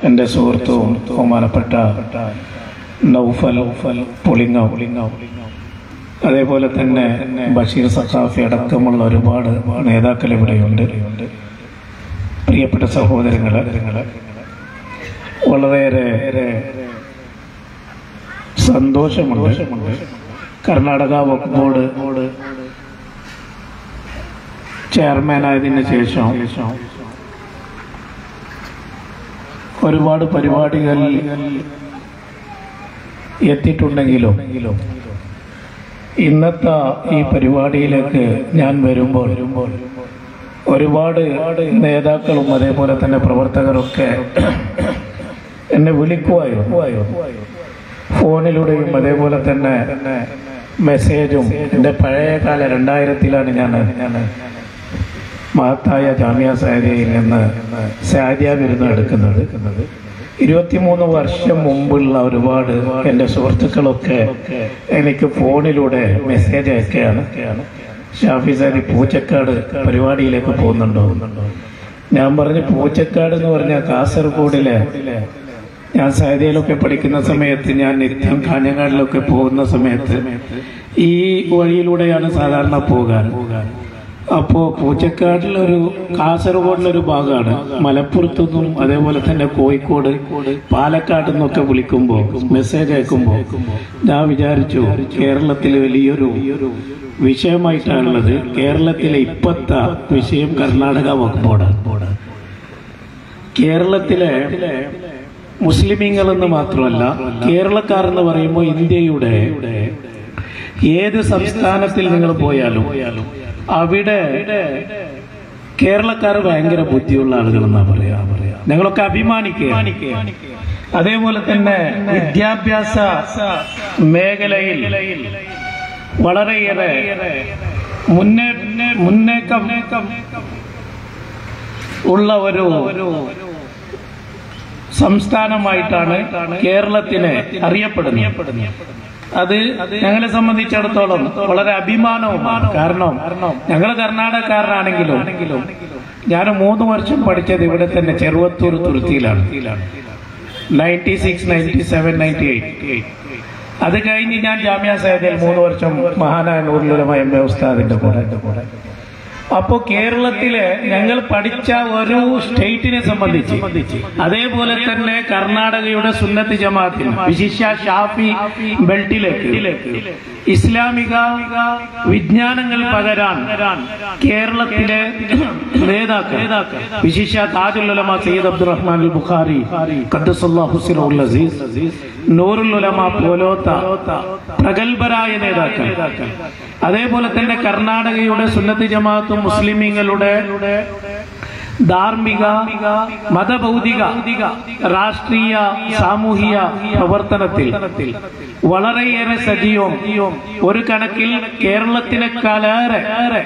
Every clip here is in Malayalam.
എൻ്റെ സുഹൃത്തും ബഹുമാനപ്പെട്ട നൗഫൽ പുളിങ്ങ അതേപോലെ തന്നെ ബഷീർ സഖാഫി അടക്കമുള്ള ഒരുപാട് നേതാക്കൾ ഇവിടെയുണ്ട് പ്രിയപ്പെട്ട സഹോദരങ്ങൾ വളരെയേറെ സന്തോഷമുണ്ട് കർണാടക വഖഫ് ബോർഡ് ചെയർമാനായതിനു ശേഷം ഒരുപാട് പരിപാടികൾ എത്തിയിട്ടുണ്ടെങ്കിലും ഇന്നത്തെ ഈ പരിപാടിയിലേക്ക് ഞാൻ വരുമ്പോൾ ഒരുപാട് നേതാക്കളും അതേപോലെ തന്നെ പ്രവർത്തകരൊക്കെ എന്നെ വിളിക്കുമായിരുന്നു ഫോണിലൂടെയും അതേപോലെ തന്നെ മെസ്സേജും എൻ്റെ പഴയകാല രണ്ടായിരത്തിലാണ് ഞാൻ ഞാൻ മഹത്തായ ജാമ്യ സാരിയയിൽ നിന്ന് സാരിയ ബിരുദം എടുക്കുന്നത് ഇരുപത്തിമൂന്ന് വർഷം മുമ്പുള്ള ഒരുപാട് എൻ്റെ സുഹൃത്തുക്കളൊക്കെ എനിക്ക് ഫോണിലൂടെ മെസ്സേജ് അയക്കുകയാണ് ഷാഫി സാരി പൂച്ചക്കാട് പരിപാടിയിലേക്ക് പോകുന്നുണ്ടോ ഞാൻ പറഞ്ഞു പൂച്ചക്കാട് എന്ന് പറഞ്ഞാൽ കാസർഗോഡിലെ ഞാൻ സാരിയയിലൊക്കെ പഠിക്കുന്ന സമയത്ത് ഞാൻ നിത്യം കാഞ്ഞങ്ങാടിലൊക്കെ പോകുന്ന സമയത്ത് ഈ വഴിയിലൂടെയാണ് സാധാരണ പോകാൻ അപ്പോ പൂച്ചക്കാട്ടിലൊരു കാസർഗോഡിലൊരു ഭാഗമാണ് മലപ്പുറത്തുനിന്നും അതേപോലെ തന്നെ കോഴിക്കോട് പാലക്കാട് നിന്നൊക്കെ വിളിക്കുമ്പോൾ മെസ്സേജ് അയക്കുമ്പോൾ ഞാൻ വിചാരിച്ചു കേരളത്തിൽ വലിയൊരു വിഷയമായിട്ടാണുള്ളത് കേരളത്തിലെ ഇപ്പത്തെ വിഷയം കർണാടക വഖഫ് ബോർഡാണ് കേരളത്തിലെ മുസ്ലിമീങ്ങൾ എന്ന് മാത്രമല്ല കേരളക്കാർ എന്ന് പറയുമ്പോൾ ഇന്ത്യയുടെ ഏത് സംസ്ഥാനത്തിൽ നിങ്ങൾ പോയാലും അവിടെ കേരളക്കാർ ഭയങ്കര ബുദ്ധിയുള്ള ആളുകൾ എന്നാ പറയാ പറയാ ഞങ്ങളൊക്കെ അഭിമാനിക്കുക അതേപോലെ തന്നെ വിദ്യാഭ്യാസ മേഖലയിൽ വളരെയേറെ മുന്നേ മുന്നേക്കം ഉള്ള ഒരു സംസ്ഥാനമായിട്ടാണ് കേരളത്തിനെ അറിയപ്പെടുന്നത് അത് ഞങ്ങളെ സംബന്ധിച്ചിടത്തോളം വളരെ അഭിമാനവുമാണ് കാരണം ഞങ്ങൾ കർണാടകക്കാരനാണെങ്കിലും ഞാൻ മൂന്ന് വർഷം പഠിച്ചത് ഇവിടെ തന്നെ ചെറുവത്തൂർ തുരുത്തിയിലാണ് ninety six ninety seven ninety eight അത് കഴിഞ്ഞ് ഞാൻ ജാമ്യ സൈദയിൽ മൂന്ന് വർഷം മഹാനായ നൂറിലുലമ എം എ ഉസ്താദിന്റെ കൂടെ അപ്പോ കേരളത്തിലെ ഞങ്ങൾ പഠിച്ച ഒരു സ്റ്റേറ്റിനെ സംബന്ധിച്ച് അതേപോലെ തന്നെ കർണാടകയുടെ സുന്നത്ത് ജമാഅത്തിന് വിശിഷ്യ ഷാഫി ബെൽറ്റിലേക്ക് ഇസ്ലാമിക വിജ്ഞാനങ്ങൾ പകരാൻ കേരളത്തിലെ നേതാക്കൾ വിശിഷ്യ താജുലുലമ സയ്യിദ് അബ്ദുറഹ്മാൻ അൽ ബുഖാരി ഖദ്ദസുല്ലാഹുസിനുൽ അസീസ് നൂറുൽ ഉലമ പോലോത്ത പ്രഗത്ഭരായ നേതാക്കൾ അതേപോലെ തന്നെ കർണാടകയുടെ സുന്നത്ത് ജമാഅത്തും മുസ്ലിമീങ്ങളുടെ ധാർമ്മിക മതഭൗതിക രാഷ്ട്രീയ സാമൂഹിക പ്രവർത്തനത്തിൽ വളരെയേറെ സജീവം ഒരു കണക്കിൽ കേരളത്തിനേക്കാളേറെ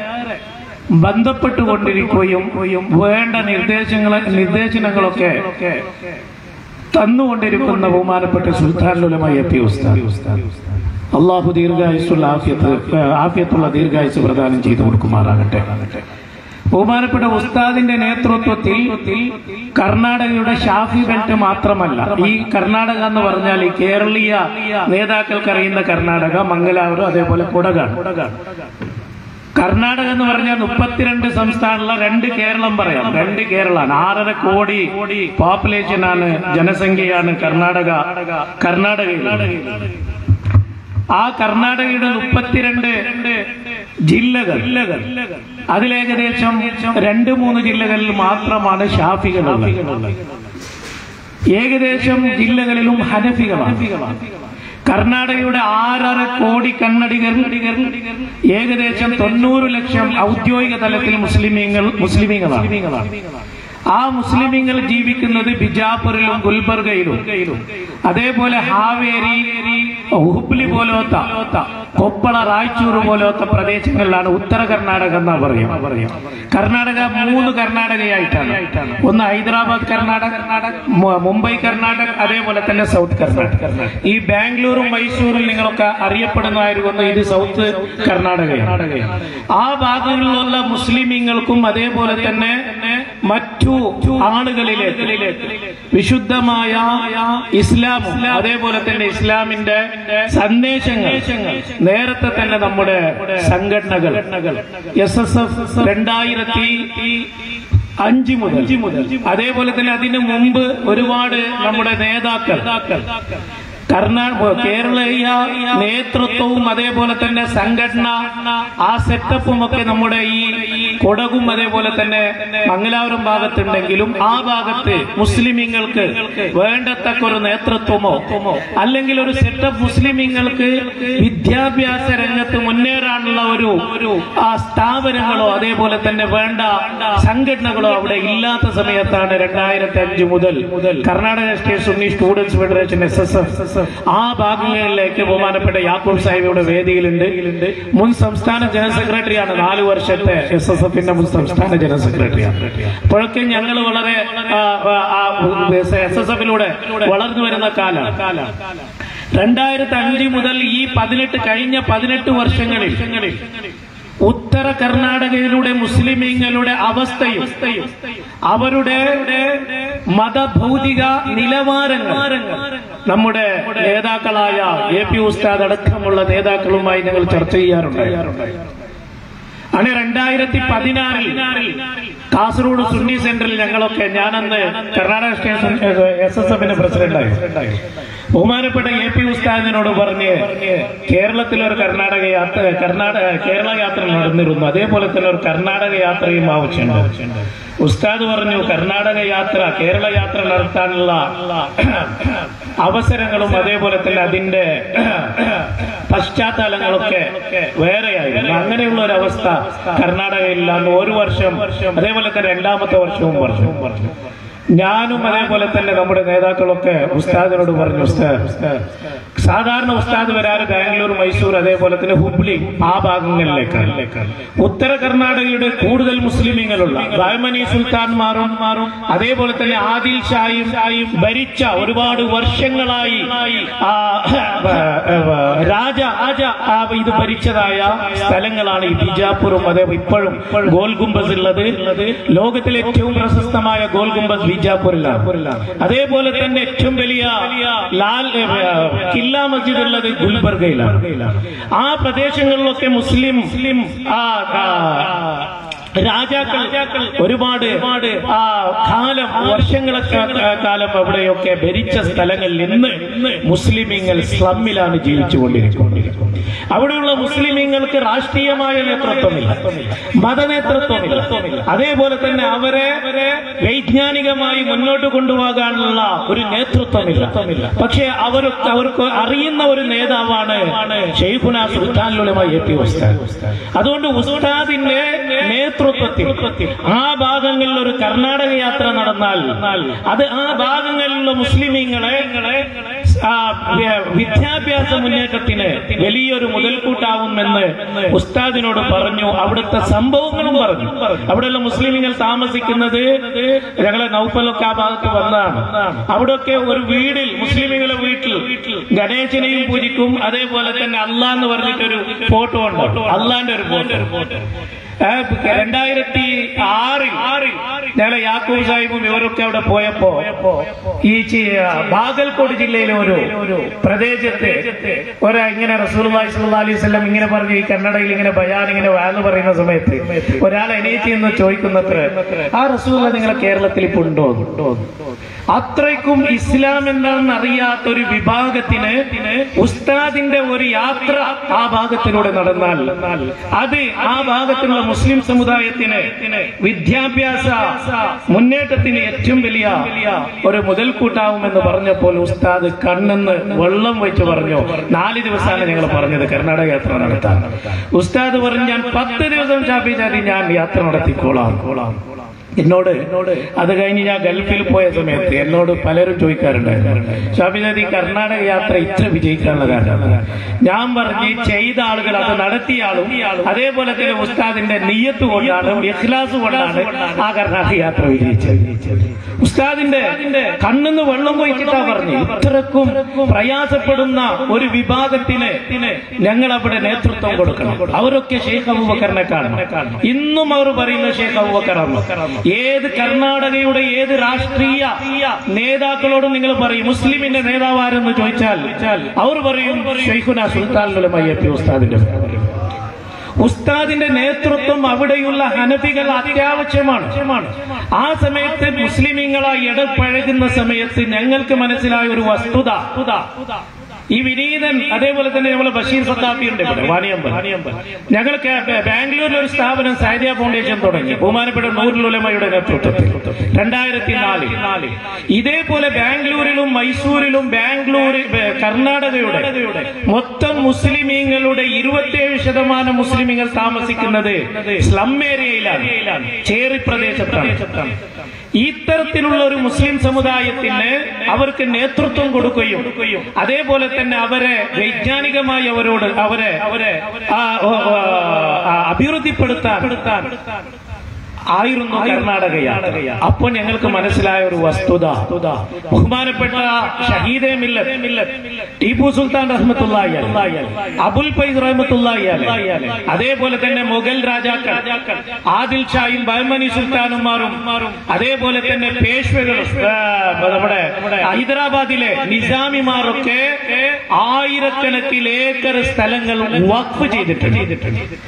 ബന്ധപ്പെട്ടുകൊണ്ടിരിക്കുകയും വേണ്ട നിർദ്ദേശങ്ങളെ നിർദ്ദേശങ്ങളൊക്കെ തന്നുകൊണ്ടിരിക്കുന്ന ബഹുമാനപ്പെട്ട സുൽത്താനുലമായ പി ഉസ്താദ് അള്ളാഹു ദീർഘായുസുള്ള ആഫിയത്ത് ആഫിയത്തുള്ള ദീർഘായുസ് പ്രദാനം ചെയ്തു കൊടുക്കുമാറാകട്ടെ ബഹുമാനപ്പെട്ട ഉസ്താദിന്റെ നേതൃത്വത്തിൽ കർണാടകയുടെ ഷാഫി ബെൽറ്റ് മാത്രമല്ല ഈ കർണാടക എന്ന് പറഞ്ഞാൽ ഈ കേരളീയ നേതാക്കൾക്ക് അറിയുന്ന കർണാടക മംഗലാപുരം അതേപോലെ കുടകാണ് കർണാടക എന്ന് പറഞ്ഞാൽ മുപ്പത്തിരണ്ട് സംസ്ഥാനമുള്ള രണ്ട് കേരളം പറയാം രണ്ട് കേരളമാണ് ആറര കോടി പോപ്പുലേഷൻ ആണ് ജനസംഖ്യയാണ് കർണാടക കർണാടകയിൽ ആ കർണാടകയുടെ മുപ്പത്തിരണ്ട് ജില്ലകൾ അതിലേകദേശം രണ്ട് മൂന്ന് ജില്ലകളിൽ മാത്രമാണ് ഷാഫികളുള്ളത് ഏകദേശം ജില്ലകളിലും ഹനഫികളാണ് കർണാടകയുടെ ആറര കോടി കന്നഡികർ ഏകദേശം തൊണ്ണൂറ് ലക്ഷം ഔദ്യോഗിക തലത്തിൽ മുസ്ലിമീങ്ങൾ മുസ്ലിമീങ്ങളാണ് ആ മുസ്ലിമീങ്ങൾ ജീവിക്കുന്നത് ബിജാപുരിലും ഗുൽബർഗയിലും അതേപോലെ ഹാവേരി ഹുബ്ലി പോലത്തെ കൊപ്പള റായ്ചൂർ പോലത്തെ പ്രദേശങ്ങളിലാണ് ഉത്തര കർണാടക എന്നാ പറയാം കർണാടക മൂന്ന് കർണാടകയായിട്ടാണ് ഒന്ന് ഹൈദരാബാദ് കർണാടക മു- മുംബൈ കർണാടക അതേപോലെ തന്നെ സൗത്ത് കർണാടക ഈ ബാംഗ്ലൂരും മൈസൂരും നിങ്ങളൊക്കെ അറിയപ്പെടുന്നതായിരുന്നു ഇത് സൗത്ത് കർണാടകയാണ് ആ ഭാഗങ്ങളിലുള്ള മുസ്ലിമീങ്ങൾക്കും അതേപോലെ തന്നെ മറ്റു ആളുകളിലേക്ക് വിശുദ്ധമായ ഇസ്ലാമും അതേപോലെ തന്നെ ഇസ്ലാമിന്റെ സന്ദേശങ്ങൾ നേരത്തെ തന്നെ നമ്മുടെ സംഘടനകൾ എസ് എസ് എഫ് രണ്ടായിരത്തി അഞ്ച് മുതൽ അതേപോലെ തന്നെ അതിനു മുമ്പ് ഒരുപാട് നമ്മുടെ നേതാക്കൾ കർണാടക കേരളീയ നേതൃത്വവും അതേപോലെ തന്നെ സംഘടന ആ സെറ്റപ്പും ഒക്കെ നമ്മുടെ ഈ കൊടകും അതേപോലെ തന്നെ മംഗലാപുരം ഭാഗത്തുണ്ടെങ്കിലും ആ ഭാഗത്ത് മുസ്ലിമീങ്ങൾക്ക് വേണ്ടത്തക്ക ഒരു നേതൃത്വമോ അല്ലെങ്കിൽ ഒരു സെറ്റപ്പ് മുസ്ലിമീങ്ങൾക്ക് വിദ്യാഭ്യാസ രംഗത്ത് മുന്നേറാനുള്ള ഒരു ഒരു ആ സ്ഥാപനങ്ങളോ അതേപോലെ തന്നെ വേണ്ട സംഘടനകളോ അവിടെ ഇല്ലാത്ത സമയത്താണ് രണ്ടായിരത്തി അഞ്ച് മുതൽ മുതൽ Karnataka state Sunni students federation S S F ആ ഭാഗങ്ങളിലേക്ക് ബഹുമാനപ്പെട്ട യാക്കൂബ് സാഹിബിയുടെ വേദിയിലുണ്ട് മുൻ സംസ്ഥാന ജനറൽ സെക്രട്ടറിയാണ് നാല് വർഷത്തെ എസ് എസ് എഫിന്റെ മുൻ സംസ്ഥാന ജനറൽ സെക്രട്ടറിയാണ് അപ്പോഴൊക്കെ ഞങ്ങൾ വളരെ എസ് എസ് എഫിലൂടെ വളർന്നു വരുന്ന കാലമാണ് രണ്ടായിരത്തി അഞ്ച് മുതൽ ഈ പതിനെട്ട് കഴിഞ്ഞ പതിനെട്ട് വർഷങ്ങളിൽ ഉത്തര കർണാടകയിലൂടെ മുസ്ലിമീങ്ങളുടെ അവസ്ഥയും അവരുടെ മതഭൗതിക നിലവാരങ്ങൾ നമ്മുടെ നേതാക്കളായ എ പി ഉസ്താദ് അടക്കമുള്ള നേതാക്കളുമായി ഞങ്ങൾ ചർച്ച ചെയ്യാറുണ്ട് ആണ് രണ്ടായിരത്തി പതിനാറിൽ കാസർഗോഡ് സുന്നി സെന്ററിൽ ഞങ്ങളൊക്കെ ഞാനന്ന് കർണാടക സ്റ്റേഷൻ എസ് എസ് എഫിന്റെ പ്രസിഡന്റായി ബഹുമാനപ്പെട്ട എ പി ഉസ്താദിനോട് പറഞ്ഞ് കേരളത്തിലൊരു കർണാടക യാത്ര കർണാടക കേരള യാത്ര നടന്നിരുന്നു അതേപോലെ തന്നെ ഒരു കർണാടക യാത്രയും ആവശ്യമുണ്ട് ഉസ്താദ് പറഞ്ഞു കർണാടക യാത്ര കേരള യാത്ര നടത്താനുള്ള അവസരങ്ങളും അതേപോലെ തന്നെ അതിന്റെ പശ്ചാത്തലങ്ങളൊക്കെ വേറെയായിരുന്നു അങ്ങനെയുള്ള ഒരു അവസ്ഥ കർണാടകയിൽ അന്ന് ഒരു വർഷം അതേപോലെ തന്നെ രണ്ടാമത്തെ വർഷവും പറഞ്ഞു പറഞ്ഞു ഞാനും അതേപോലെ തന്നെ നമ്മുടെ നേതാക്കളൊക്കെ ഉസ്താദിനോട് പറഞ്ഞു ഉസ്താദ് സാധാരണ ഉസ്താദ് വരാറ് ബാംഗ്ലൂർ മൈസൂർ അതേപോലെ തന്നെ ഹുബ്ലി ആ ഭാഗങ്ങളിലേക്ക് ഉത്തര കർണാടകയുടെ കൂടുതൽ മുസ്ലിമീങ്ങളുള്ള ബഹമനി സുൽത്താൻമാരും മാറും അതേപോലെ തന്നെ ആദിൽ ഷായും ഷായും ഭരിച്ച ഒരുപാട് വർഷങ്ങളായി ആ രാജ രാജ ആ ഇത് ഭരിച്ചതായ സ്ഥലങ്ങളാണ് ഈ ബിജാപ്പൂറും അതേ ഇപ്പോഴും ഗോൽ ഗുംബസ് ഉള്ളത് ലോകത്തിലെ ഏറ്റവും പ്രശസ്തമായ ഗോൽ ഗുംബസ് ബിജാപ്പൂരിലാണ് അതേപോലെ തന്നെ ഏറ്റവും വലിയ ലാൽ കില്ല മസ്ജിദ് ഉള്ളത് ഗുൽബർഗയിലാണ് ആ പ്രദേശങ്ങളിലൊക്കെ മുസ്ലിം മുസ്ലിം ആ രാജാക്കൾ ഒരുപാട് ഒരുപാട് ആ കാലം വർഷങ്ങളൊക്കെ കാലം അവിടെയൊക്കെ ഭരിച്ച സ്ഥലങ്ങളിൽ ഇന്ന് മുസ്ലിമീങ്ങൾ സ്ലമ്മിലാണ് ജീവിച്ചുകൊണ്ടിരിക്കുന്നത് അവിടെയുള്ള മുസ്ലിമീങ്ങൾക്ക് രാഷ്ട്രീയമായ നേതൃത്വമില്ല മതനേതൃത്വമില്ല അതേപോലെ തന്നെ അവരെ വൈജ്ഞാനികമായി മുന്നോട്ട് കൊണ്ടുപോകാനുള്ള ഒരു നേതൃത്വമില്ല പക്ഷേ അവർക്ക് അവർക്ക് അറിയുന്ന ഒരു നേതാവാണ് ഷെയ്ഖുന സുൽത്താനുലമായി എ പി ഉസ്താദ് അതുകൊണ്ട് ഉസ്താദിന്റെ നേതൃത്വത്തിൽ ആ ഭാഗങ്ങളിൽ ഒരു കർണാടക യാത്ര നടന്നാൽ അത് ആ ഭാഗങ്ങളിലുള്ള മുസ്ലിമീങ്ങളെ ആ, വ്യ- വിദ്യാഭ്യാസ മുന്നേറ്റത്തിന് വലിയൊരു മുതൽക്കൂട്ടാവുമെന്ന് ഉസ്താദിനോട് പറഞ്ഞു അവിടുത്തെ സംഭവങ്ങളും പറഞ്ഞു അവിടെയുള്ള മുസ്ലിമുകൾ താമസിക്കുന്നത് ഞങ്ങളെ നൗഫലൊക്കെ ആ ഭാഗത്ത് വന്നതാണ് അവിടെയൊക്കെ ഒരു വീടിൽ മുസ്ലിമുകളെ വീട്ടിൽ ഗണേശനെയും പൂജിക്കും അതേപോലെ തന്നെ അള്ളാഹ് എന്ന് പറഞ്ഞിട്ടൊരു ഫോട്ടോ ഉണ്ട് അള്ളാന്റെ ഒരു ഫോട്ടോ ആ, രണ്ടായിരത്തി ആറിൽ ഞങ്ങളെ യാക്കൂബ് സാഹിബും ഇവരൊക്കെ അവിടെ പോയപ്പോ ഈ ചി- ബാഗൽകോട് ജില്ലയിലെ ഒരു ഒരു പ്രദേശത്ത് ഒരാ ഇങ്ങനെ റസൂൽ അലൈഹി സ്വലം ഇങ്ങനെ പറഞ്ഞു ഈ കന്നഡയിൽ ഇങ്ങനെ ബയാൻ ഇങ്ങനെ വാന്ന് പറയുന്ന സമയത്ത് ഒരാൾ എണീറ്റ് എന്ന് ചോദിക്കുന്നത്ര ആ റസൂൽ നിങ്ങളെ കേരളത്തിൽ ഇപ്പൊ ഉണ്ടോ ഉണ്ടോ അത്രയ്ക്കും ഇസ്ലാം എന്താണെന്ന് അറിയാത്ത ഒരു വിഭാഗത്തിന് ഉസ്താദിന്റെ ഒരു യാത്ര ആ ഭാഗത്തിലൂടെ നടന്നാൽ അത് ആ ഭാഗത്തുള്ള മുസ്ലിം സമുദായത്തിന് വിദ്യാഭ്യാസ മുന്നേറ്റത്തിന് ഏറ്റവും വലിയ ഒരു മുതൽക്കൂട്ടാവുമെന്ന് പറഞ്ഞപ്പോൾ ഉസ്താദ് കണ്ണെന്ന് വെള്ളം വെച്ച് പറഞ്ഞു നാല് ദിവസമാണ് ഞങ്ങൾ പറഞ്ഞത് കർണാടക യാത്ര നടത്താൻ ഉസ്താദ് പറഞ്ഞു ഞാൻ പത്ത് ദിവസം ഷാഫി ചാരി ഞാൻ യാത്ര നടത്തിക്കോളാം കോളാം എന്നോട് അത് കഴിഞ്ഞ് ഞാൻ ഗൾഫിൽ പോയ സമയത്ത് എന്നോട് പലരും ചോദിക്കാറുണ്ടായിരുന്നു ഷാഫിദാദി കർണാടക യാത്ര ഇത്ര വിജയിക്കാനുള്ള കാരണം ഞാൻ പറഞ്ഞ് ചെയ്ത ആളുകൾ അത് നടത്തിയ ആളും അതേപോലെ തന്നെ ഉസ്താദിന്റെ നെയ്യത്ത് കൊണ്ടാണ് ഇഖ്ലാസ് കൊണ്ടാണ് ആ കർണാടക യാത്ര വിജയിച്ചത് ഉസ്താദിന്റെ കണ്ണിന്ന് വെള്ളം പോയിട്ടാ പറഞ്ഞു ഇത്രക്കും പ്രയാസപ്പെടുന്ന ഒരു വിഭാഗത്തിന് ഞങ്ങൾ അവിടെ നേതൃത്വം കൊടുക്കണം അവരൊക്കെ ഷെയ്ഖ് അബൂബക്കറിനെ കാണണം ഇന്നും അവർ പറയുന്ന ഷെയ്ഖ് അബൂബക്കറാണ് ഏത് കർണാടകയുടെ ഏത് രാഷ്ട്രീയ നേതാക്കളോടും നിങ്ങൾ പറയും മുസ്ലിമിന്റെ നേതാവ് ആരെന്ന് ചോദിച്ചാൽ അവർ പറയും ഷെയ്ഖുന സുൽത്താൻ ഉലമയ്യ പി ഉസ്താദിന്റെ ഉസ്താദിന്റെ നേതൃത്വം അവിടെയുള്ള ഹനഫികൾ അത്യാവശ്യമാണ് ആ സമയത്ത് മുസ്ലിമീങ്ങളായി ഇടപഴകുന്ന സമയത്ത് ഞങ്ങൾക്ക് മനസ്സിലായ ഒരു വസ്തുത ഈ വിനീതൻ അതേപോലെ തന്നെ നമ്മളെ ബഷീർ സത്താഫി ഉണ്ട് ഇവിടെ വാണിയമ്പൽ ഞങ്ങൾ ബാംഗ്ലൂരിൽ ഒരു സ്ഥാപനം സാരിയ ഫൗണ്ടേഷൻ തുടങ്ങി ബഹുമാനപ്പെട്ട നൂറുലുലമയുടെ നേതൃത്വത്തിൽ രണ്ടായിരത്തി നാലിൽ ഇതേപോലെ ബാംഗ്ലൂരിലും മൈസൂരിലും ബാംഗ്ലൂർ കർണാടകയുടെ മൊത്തം മുസ്ലിമീങ്ങളുടെ ഇരുപത്തിയേഴ് ശതമാനം മുസ്ലിമീങ്ങൾ താമസിക്കുന്നത് സ്ലം ഏരിയയിലാണ് ചേറി പ്രദേശത്താണ് ഇത്തരത്തിലുള്ള ഒരു മുസ്ലിം സമുദായത്തിന് അവർക്ക് നേതൃത്വം കൊടുക്കുകയും അതേപോലെ തന്നെ അവരെ വൈജ്ഞാനികമായി അവരോട് അവരെ അവരെ ആ, ഓ, ഓ, ആ, അഭിവൃദ്ധിപ്പെടുത്താൻ ആയിരുന്നു കർണാടക യാത്ര അപ്പോൾ ഞങ്ങൾക്ക് മനസ്സിലായ ഒരു വസ്തുത ബഹുമാനപ്പെട്ട ഷഹീദെ മില്ലത്ത് ടിപ്പു സുൽത്താൻ റഹ്മത്തുള്ളാഹി അലൈഹി, അബുൽ ഫൈസ് റഹ്മത്തുള്ളാഹി അലൈഹി, അതേപോലെ തന്നെ മുഗൾ രാജാക്കൾ ആദിൽ ഷായും ബഹമനി സുൽത്താനുമാരും അതേപോലെ തന്നെ പേഷ്വകളും ആ, നമ്മുടെ ഹൈദരാബാദിലെ നിസാമിമാരൊക്കെ ആയിരക്കണക്കിന് ഏക്കർ സ്ഥലങ്ങൾ വഖഫ് ചെയ്തിട്ടുണ്ട്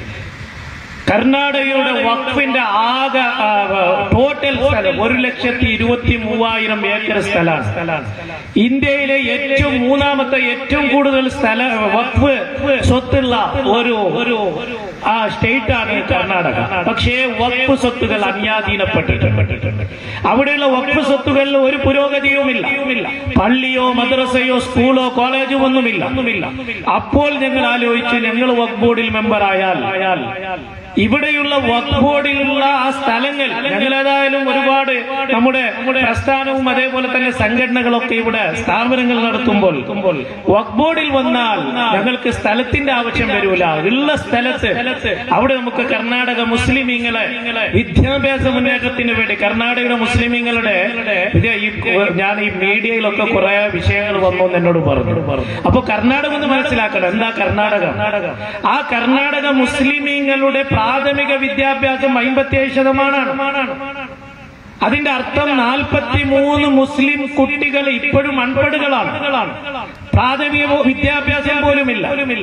കർണാടകയുടെ വഖഫിന്റെ ആകെ ആ, ടോട്ടൽ സ്ഥലം ഒരു ലക്ഷത്തി ഇരുപത്തി മൂവായിരം ഏക്കർ സ്ഥലമാണ് ഇന്ത്യയിലെ ഏറ്റവും മൂന്നാമത്തെ ഏറ്റവും കൂടുതൽ സ്ഥല വഖഫ് സ്വത്തുള്ള ഒരു ഒരു ആ സ്റ്റേറ്റ് ആണ് കർണാടക പക്ഷേ വഖഫ് സ്വത്തുകൾ അന്യാധീനപ്പെട്ടിട്ടുണ്ട് അവിടെയുള്ള വഖഫ് സ്വത്തുകളിൽ ഒരു പുരോഗതിയുമില്ല പള്ളിയോ മദ്രസയോ സ്കൂളോ കോളേജോ ഒന്നുമില്ല അപ്പോൾ ഞങ്ങൾ ആലോചിച്ച് ഞങ്ങൾ വഖഫ് ബോർഡിൽ മെമ്പർ ആയാൽ ആയാൽ ഇവിടെയുള്ള വഖഫ് ബോർഡിലുള്ള ആ സ്ഥലങ്ങൾ ഞങ്ങൾ ഏതായാലും ഒരുപാട് നമ്മുടെ പ്രസ്ഥാനവും അതേപോലെ തന്നെ സംഘടനകളൊക്കെ ഇവിടെ സ്ഥാപനങ്ങൾ നടത്തുമ്പോൾ വഖഫ് ബോർഡിൽ വന്നാൽ ഞങ്ങൾക്ക് സ്ഥലത്തിന്റെ ആവശ്യം വരൂല ഉള്ള സ്ഥലത്ത് അവിടെ നമുക്ക് കർണാടക മുസ്ലിമീങ്ങളെ വിദ്യാഭ്യാസ മുന്നേറ്റത്തിന് വേണ്ടി കർണാടകയുടെ മുസ്ലിമീങ്ങളുടെ ഇത് ഈ ഞാൻ ഈ മീഡിയയിലൊക്കെ കുറെ വിഷയങ്ങൾ വന്നു എന്ന് എന്നോട് പറഞ്ഞു അപ്പൊ കർണാടകം എന്ന് മനസ്സിലാക്കണം എന്താ കർണാടക ആ കർണാടക മുസ്ലിമീങ്ങളുടെ പ്രാഥമിക വിദ്യാഭ്യാസം അമ്പത്തിയേഴ് ശതമാനമാണ് അതിന്റെ അർത്ഥം നാൽപ്പത്തി മൂന്ന് മുസ്ലിം കുട്ടികൾ ഇപ്പോഴും അൺപടുകളാണ് പ്രാഥമിക വിദ്യാഭ്യാസം പോലുമില്ല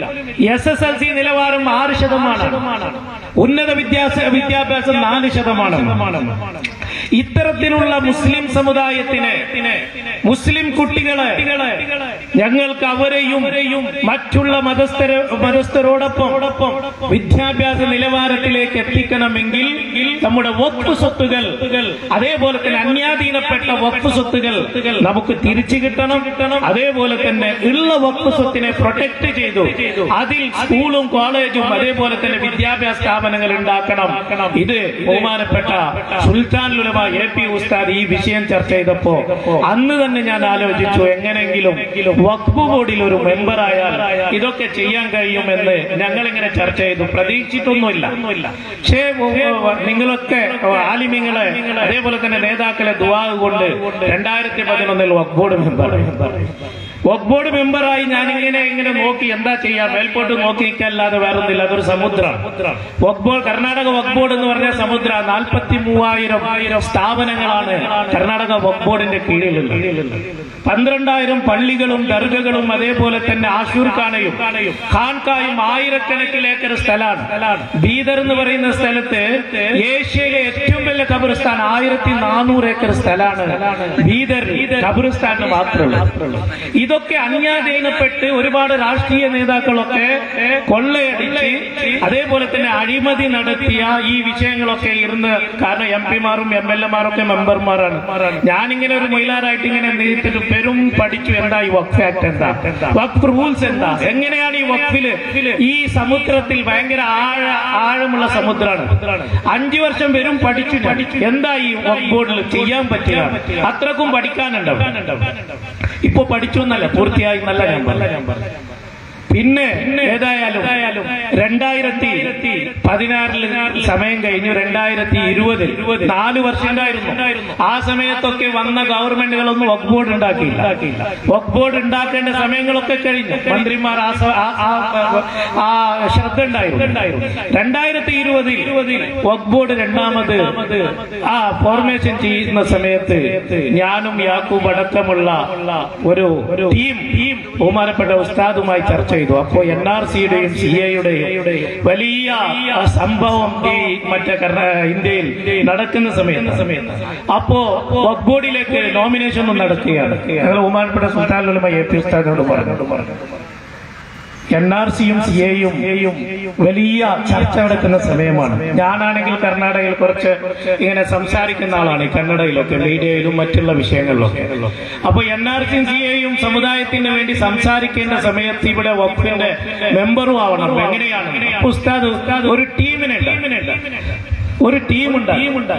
എസ് എസ് എൽ സി നിലവാരം ആറ് ശതമാനം ഉന്നത വിദ്യാഭ്യാസ വിദ്യാഭ്യാസം നാല് ശതമാനം ഇത്തരത്തിലുള്ള മുസ്ലിം സമുദായത്തിന് മുസ്ലിം കുട്ടികളെ ഞങ്ങൾക്ക് അവരെയും മറ്റുള്ള മതസ്ഥര മതസ്ഥരോടൊപ്പം വിദ്യാഭ്യാസ നിലവാരത്തിലേക്ക് എത്തിക്കണമെങ്കിൽ നമ്മുടെ വഖഫ് സ്വത്തുകൾ അതേപോലെ തന്നെ അന്യാധീനപ്പെട്ട വഖഫ് സ്വത്തുകൾ നമുക്ക് തിരിച്ചു കിട്ടണം അതേപോലെ തന്നെ ഉള്ള വഖഫ് സ്വത്തിനെ പ്രൊട്ടക്ട് ചെയ്തു അതിൽ സ്കൂളും കോളേജും അതേപോലെ തന്നെ വിദ്യാഭ്യാസ സ്ഥാപനങ്ങൾ ഉണ്ടാക്കണം ഇത് ബഹുമാനപ്പെട്ട സുൽത്താൻ ലുലമ എ പി ഉസ്താദ് ഈ വിഷയം ചർച്ച ചെയ്തപ്പോ അന്ന് തന്നെ ഞാൻ ആലോചിച്ചു എങ്ങനെങ്കിലും വഖഫ് ബോർഡിൽ ഒരു മെമ്പർ ആയാൽ ഇതൊക്കെ ചെയ്യാൻ കഴിയുമെന്ന് ഞങ്ങൾ ഇങ്ങനെ ചർച്ച ചെയ്തു പ്രതീക്ഷിച്ചിട്ടൊന്നുമില്ല പക്ഷേ നിങ്ങളൊക്കെ ആലിമ്യങ്ങളെ അതേപോലെ തന്നെ നേതാക്കളെ ദുവാ കൊണ്ട് രണ്ടായിരത്തി പതിനൊന്നിൽ Waqf board member Waqf board മെമ്പറായി ഞാൻ ഇങ്ങനെ ഇങ്ങനെ നോക്കി എന്താ ചെയ്യാ മേൽപോട്ട് നോക്കി നിൽക്കല്ലാതെ വേറൊന്നില്ല അതൊരു സമുദ്രം വഖഫ് ബോർഡ് കർണാടക വഖഫ് ബോർഡ് എന്ന് പറഞ്ഞ സമുദ്ര നാൽപ്പത്തി മൂവായിരം സ്ഥാപനങ്ങളാണ് കർണാടക വഖഫ് ബോർഡിന്റെ കീഴിലുള്ളത് പന്ത്രണ്ടായിരം പള്ളികളും ദർഗകളും അതേപോലെ തന്നെ ആഷൂർ ഖാനയും ഖാൻകായും ആയിരക്കണക്കിന് ഏക്കർ സ്ഥലമാണ് ബീദർ എന്ന് പറയുന്ന സ്ഥലത്ത് ഏഷ്യയിലെ ഏറ്റവും വലിയ ഖബറിസ്ഥാൻ ആയിരത്തി നാനൂറ് ഏക്കർ സ്ഥലമാണ് ബീദർ ഖബറിസ്ഥാനിന് മാത്രമുള്ളൂ ഇതൊക്കെ അന്യാധീനപ്പെട്ട് ഒരുപാട് രാഷ്ട്രീയ നേതാക്കളൊക്കെ കൊള്ളയടിച്ച് അതേപോലെ തന്നെ അഴിമതി നടത്തിയ ഈ വിഷയങ്ങളൊക്കെ ഇരുന്ന് കാരണം എം പിമാരും എം എൽ എമാരൊക്കെ മെമ്പർമാരാണ് ഞാനിങ്ങനെ ഒരു മൊയിലാറായിട്ട് ഇങ്ങനെ നീട്ടിട്ട് പെരും പഠിച്ചു എന്താ ഈ വഖഫ് ആക്ട് എന്താ വഖഫ് റൂൾസ് എന്താ എങ്ങനെയാണ് ഈ വഖഫില് ഈ സമുദ്രത്തിൽ ഭയങ്കര ആഴ ആഴമുള്ള സമുദ്രമാണ് അഞ്ചു വർഷം വരും പഠിച്ചു പഠിച്ചു എന്താ ഈ വഖഫ് ബോർഡിൽ ചെയ്യാൻ പറ്റുക അത്രക്കും പഠിക്കാനുണ്ടാവും ഇപ്പൊ പഠിച്ചു എന്നല്ല പൂർത്തിയായി നല്ല ഞാൻ പറഞ്ഞു പിന്നെ ഏതായാലും രണ്ടായിരത്തി പതിനാറിൽ സമയം കഴിഞ്ഞു രണ്ടായിരത്തി ഇരുപതിൽ നാല് വർഷം ഉണ്ടായിരുന്നു ആ സമയത്തൊക്കെ വന്ന ഗവൺമെന്റുകളൊന്നും വക് ബോർഡ് ഉണ്ടാക്കിയില്ല വക് ബോർഡ് ഉണ്ടാക്കേണ്ട സമയങ്ങളൊക്കെ കഴിഞ്ഞു മന്ത്രിമാർ ആ സ- ആ- ആ- ആ ശ്രദ്ധ ഉണ്ടായിരുന്നു രണ്ടായിരത്തി ഇരുപതിൽ വക് ബോർഡ് രണ്ടാമത് ആ ഫോർമേഷൻ ചെയ്യുന്ന സമയത്ത് ഞാനും യാക്കൂബ് അടക്കമുള്ള ഒരു ടീം ടീം ബഹുമാനപ്പെട്ട ഉസ്താദുമായി ചർച്ച ചെയ്തു അപ്പോ എൻ ആർ സിയുടെയും സി എയുടെയും വലിയ ആ സംഭവം ഈ മറ്റേ കർണ- ഇന്ത്യയിൽ നടക്കുന്ന സമയത്ത് സമയത്ത് അപ്പോ വഖഫ് ബോർഡിലേക്ക് നോമിനേഷൻ ഒന്നും നടക്കുകയാണ് ഞങ്ങൾ ബഹുമാനപ്പെട്ട സുൽത്താൻ ഉലമ എ പി ഉസ്താദിനോട് പറഞ്ഞു പറഞ്ഞു എൻ ആർ സിയും സി എയും വലിയ ചർച്ച നടക്കുന്ന സമയമാണ് ഞാനാണെങ്കിൽ കർണാടകയിൽ കുറച്ച് ഇങ്ങനെ സംസാരിക്കുന്ന ആളാണ് ഈ കന്നഡയിലൊക്കെ മീഡിയയിലും മറ്റുള്ള വിഷയങ്ങളിലൊക്കെ അപ്പൊ എൻ ആർ സിയും സി എയും സമുദായത്തിന് വേണ്ടി സംസാരിക്കേണ്ട സമയത്ത് ഇവിടെ വഖഫിന്റെ മെമ്പറും ആവണം എങ്ങനെയാണ് അപ്പൊ ഉസ്താദ് ഒരു ടീമിനെ ഒരു ടീമുണ്ട്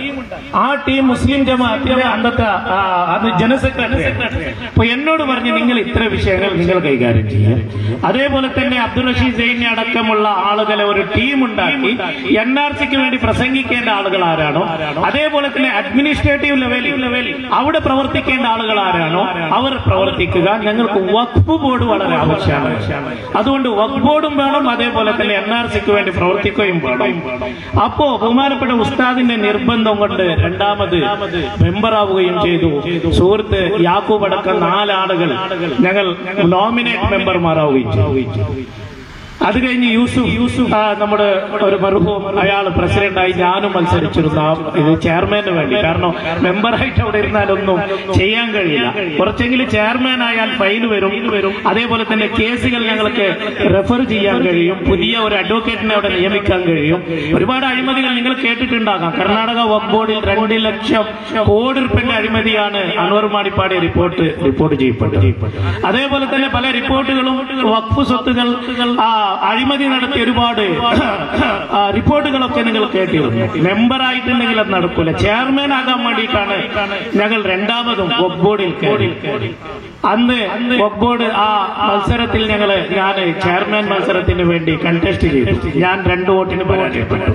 ആ ടീം മുസ്ലിം ജമാഅത്തിന്റെ അന്നത്തെ ആ, അത് ജനറൽ സെക്രട്ടറി അപ്പൊ എന്നോട് പറഞ്ഞ് നിങ്ങൾ ഇത്ര വിഷയങ്ങൾ നിങ്ങൾ കൈകാര്യം ചെയ്യാം അതേപോലെ തന്നെ അബ്ദുൾ റഷീദ് സൈന്യ അടക്കമുള്ള ആളുകളെ ഒരു ടീം ഉണ്ടാക്കി എൻ ആർ സിക്ക് വേണ്ടി പ്രസംഗിക്കേണ്ട ആളുകൾ ആരാണോ അതേപോലെ തന്നെ അഡ്മിനിസ്ട്രേറ്റീവ് ലെവലിൽ അവിടെ പ്രവർത്തിക്കേണ്ട ആളുകൾ ആരാണോ അവർ പ്രവർത്തിക്കുക ഞങ്ങൾക്ക് വഖഫ് ബോർഡ് വളരെ ആവശ്യമാണ് അതുകൊണ്ട് വഖഫ് ബോർഡും വേണം അതേപോലെ തന്നെ എൻ ആർ സിക്ക് വേണ്ടി പ്രവർത്തിക്കുകയും വേണം അപ്പോ ബഹുമാനപ്പെട്ട ഉസ്താദിന്റെ നിർബന്ധം കൊണ്ട് രണ്ടാമത് മെമ്പറാവുകയും ചെയ്തു സുഹൃത്ത് യാക്കൂബ് അടക്കം നാലാളുകൾ ഞങ്ങൾ നോമിനേറ്റ് മെമ്പർമാരാവുകയും ചെയ്തു അത് കഴിഞ്ഞ് യൂസുഫ് യൂസുഫ് ആ, നമ്മുടെ ഒരു മർഹൂം അയാൾ പ്രസിഡന്റായി ഞാനും മത്സരിച്ചിരുന്നു ആ ഇത് ചെയർമാന് വേണ്ടി കാരണം മെമ്പറായിട്ട് അവിടെ ഇരുന്നാലൊന്നും ചെയ്യാൻ കഴിയില്ല കുറച്ചെങ്കിലും ചെയർമാൻ ആയാൽ ഫൈൻ വരും വരും അതേപോലെ തന്നെ കേസുകൾ ഞങ്ങൾക്ക് റെഫർ ചെയ്യാൻ കഴിയും പുതിയ ഒരു അഡ്വക്കേറ്റിനെ അവിടെ നിയമിക്കാൻ കഴിയും ഒരുപാട് അഴിമതികൾ നിങ്ങൾ കേട്ടിട്ടുണ്ടാകാം കർണാടക വഖഫ് ബോർഡിൽ രണ്ട് ലക്ഷം കോടി റുപ്യന്റെ അഴിമതിയാണ് അൻവർ മാടിപ്പാടി റിപ്പോർട്ട് റിപ്പോർട്ട് ചെയ്യപ്പെട്ടത് അതേപോലെ തന്നെ പല റിപ്പോർട്ടുകളും വഖഫ് സ്വത്തുകൾ ആ, അഴിമതി നടത്തിയ ഒരുപാട് ആ, റിപ്പോർട്ടുകളൊക്കെ നിങ്ങൾ കേട്ടിരുന്നു മെമ്പർ ആയിട്ടുണ്ടെങ്കിൽ അത് നടക്കൂല ചെയർമാൻ ആകാൻ വേണ്ടിയിട്ടാണ് ഞങ്ങൾ രണ്ടാമതും വഖഫ് ബോർഡിൽ കയറി അന്ന് വഖഫ് ബോർഡ് ആ മത്സരത്തിൽ ഞങ്ങൾ ഞാൻ ചെയർമാൻ മത്സരത്തിന് വേണ്ടി കണ്ടസ്റ്റ് ചെയ്തു ഞാൻ രണ്ട് വോട്ടിന് പരാജയപ്പെട്ടു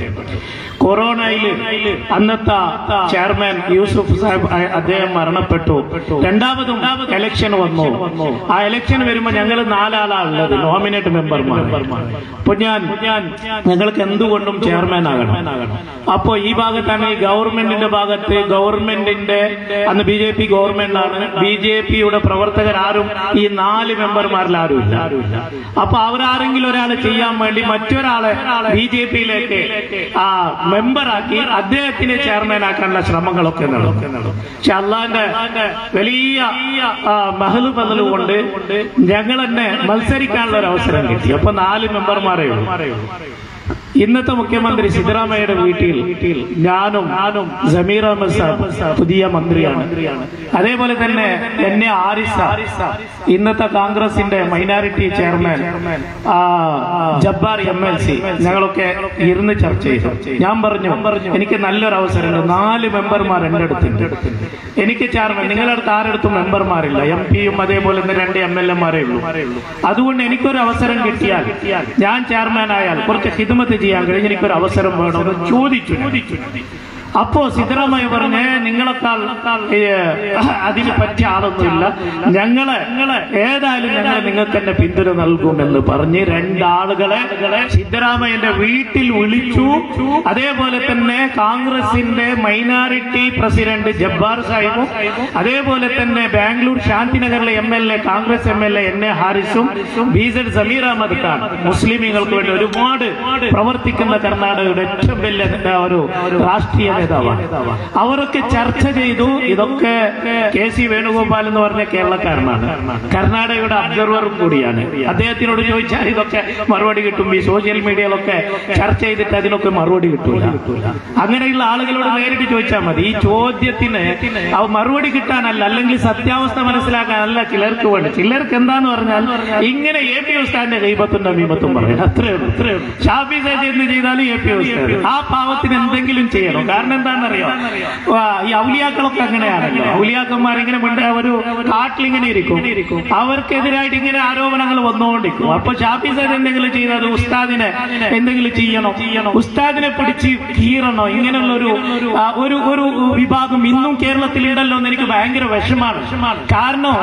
കൊറോണയിൽ അന്നത്തെ ചെയർമാൻ യൂസുഫ് സാഹിബ് അ- അദ്ദേഹം മരണപ്പെട്ടു രണ്ടാമതും ഇലക്ഷൻ വന്നു ആ ഇലക്ഷൻ വരുമ്പോ ഞങ്ങൾ നാലാളാ ഉള്ളത് നോമിനേറ്റ് മെമ്പർമാർ അപ്പൊ ഞാൻ ഞാൻ ഞങ്ങൾക്ക് എന്തുകൊണ്ടും ചെയർമാൻ ആകണം അപ്പോ ഈ ഭാഗത്താണ് ഈ ഗവൺമെന്റിന്റെ ഭാഗത്ത് ഗവൺമെന്റിന്റെ അന്ന് ബി ജെ പി ഗവൺമെന്റ് ആണ് ബി ജെ പിയുടെ പ്രവർത്തകരാരും ഈ നാല് മെമ്പർമാരിൽ ആരും ഇല്ല അപ്പൊ അവരാരെങ്കിലും ഒരാൾ ചെയ്യാൻ വേണ്ടി മറ്റൊരാളെ ബി ജെ പിയിലേക്ക് ആ മെമ്പറാക്കി അദ്ദേഹത്തിനെ ചെയർമാൻ ആക്കാനുള്ള ശ്രമങ്ങളൊക്കെ നടക്കും പക്ഷെ അള്ളാന്റെ വലിയ ആ, മഹല് പതല് കൊണ്ട് ഞങ്ങൾ തന്നെ മത്സരിക്കാനുള്ള ഒരു അവസരം കിട്ടി അപ്പൊ നാല് മെമ്പർമാരേ ഉള്ളൂ ഇന്നത്തെ മുഖ്യമന്ത്രി സിദ്ധരാമയ്യയുടെ വീട്ടിൽ വീട്ടിൽ ഞാനും ഞാനും ജമീർ അഹമ്മദ് സാബ് പുതിയ മന്ത്രിയാണ് അതേപോലെ തന്നെ എന്നെ ആരിസ ഇന്നത്തെ കോൺഗ്രസിന്റെ മൈനോറിറ്റി ചെയർമാൻ ആ, ജബ്ബാർ എം എൽ സി ഞങ്ങളൊക്കെ ഇരുന്ന് ചർച്ച ചെയ്തു ഞാൻ പറഞ്ഞു പറഞ്ഞു എനിക്ക് നല്ലൊരു അവസരമുണ്ട് നാല് മെമ്പർമാർ എന്റെ അടുത്തുണ്ട് എനിക്ക് ചെയർമാൻ നിങ്ങളുടെ അടുത്ത് ആരടുത്തും മെമ്പർമാരില്ല എം പിയും അതേപോലെ തന്നെ രണ്ട് എം എൽ എമാരേ ഉള്ളൂ അതുകൊണ്ട് എനിക്കൊരു അവസരം കിട്ടിയാൽ ഞാൻ ചെയർമാൻ ആയാൽ കുറച്ച് ഹിദ്മത്ത് ചെയ്യാൻ കഴിഞ്ഞ് എനിക്കൊരു അവസരം വേണമെന്ന് ചോദിച്ചു ചോദിച്ചു അപ്പോ സിദ്ധരാമയ്യ പറഞ്ഞ് നിങ്ങളെക്കാൾ ഏ, അതിന് പറ്റിയ ആളൊന്നുമില്ല ഞങ്ങളെ ഞങ്ങളെ ഏതായാലും ഞങ്ങൾ നിങ്ങൾക്ക് തന്നെ പിന്തുണ നൽകുമെന്ന് പറഞ്ഞ് രണ്ടാളുകളെ സിദ്ധരാമയ്യന്റെ വീട്ടിൽ വിളിച്ചു അതേപോലെ തന്നെ കോൺഗ്രസിന്റെ മൈനോറിറ്റി പ്രസിഡന്റ് ജബ്ബാർ സാഹിബും അതേപോലെ തന്നെ ബാംഗ്ലൂർ ശാന്തിനഗറിലെ M L A Congress M L A N A ഹാരിസും ബി സെഡ് സമീർ അഹമ്മദ് ഖാൻ മുസ്ലിമീങ്ങൾക്ക് വേണ്ടി ഒരുപാട് പ്രവർത്തിക്കുന്ന കർണാടകയുടെ ഏറ്റവും വലിയ ആ, ഒരു രാഷ്ട്രീയ നേതാവാണ് അവരൊക്കെ ചർച്ച ചെയ്തു ഇതൊക്കെ കെ സി വേണുഗോപാൽ എന്ന് പറഞ്ഞ കേരളക്കാരനാണ് കർണാടകയുടെ അബ്സർവറും കൂടിയാണ് അദ്ദേഹത്തിനോട് ചോദിച്ചാൽ ഇതൊക്കെ മറുപടി കിട്ടും ഈ സോഷ്യൽ മീഡിയയിലൊക്കെ ചർച്ച ചെയ്തിട്ട് അതിനൊക്കെ മറുപടി കിട്ടൂല അങ്ങനെയുള്ള ആളുകളോട് നേരിട്ട് ചോദിച്ചാൽ മതി ഈ ചോദ്യത്തിന് അവ മറുപടി കിട്ടാനല്ല അല്ലെങ്കിൽ സത്യാവസ്ഥ മനസ്സിലാക്കാനല്ല ചിലർക്ക് വേണ്ടി ചിലർക്ക് എന്താന്ന് പറഞ്ഞാൽ ഇങ്ങനെ എ പി ഉസ്താന്റെ കൈപത്തും നമീമത്തും പറയും അത്രേ ഉള്ളൂ അത്രേ ഉള്ളൂ ഷാഫി സൈദ് എന്ത് ചെയ്താലും എ പി ഉസ്താദ് ആ പാവത്തിന് എന്തെങ്കിലും ചെയ്യണം കാരണം കാരണം എന്താണെന്നറിയോ ആ, ഈ ഔലിയാക്കളൊക്കെ അങ്ങനെയാണല്ലോ ഔലിയാക്കന്മാർ ഇങ്ങനെ മിണ്ട ഒരു കാട്ടിലിങ്ങനെ ഇരിക്കും അവർക്കെതിരായിട്ട് ഇങ്ങനെ ആരോപണങ്ങൾ വന്നുകൊണ്ടിരിക്കും അപ്പൊ ഷാഫി സാർ എന്തെങ്കിലും ചെയ്തത് ഉസ്താദിനെ എന്തെങ്കിലും ചെയ്യണോ ഉസ്താദിനെ പിടിച്ച് കീറണോ ഇങ്ങനെയുള്ള ഒരു ആ, ഒരു ഒരു വിഭാഗം ഇന്നും കേരളത്തിലുണ്ടല്ലോ എന്ന് എനിക്ക് ഭയങ്കര വിഷമാണ് കാരണം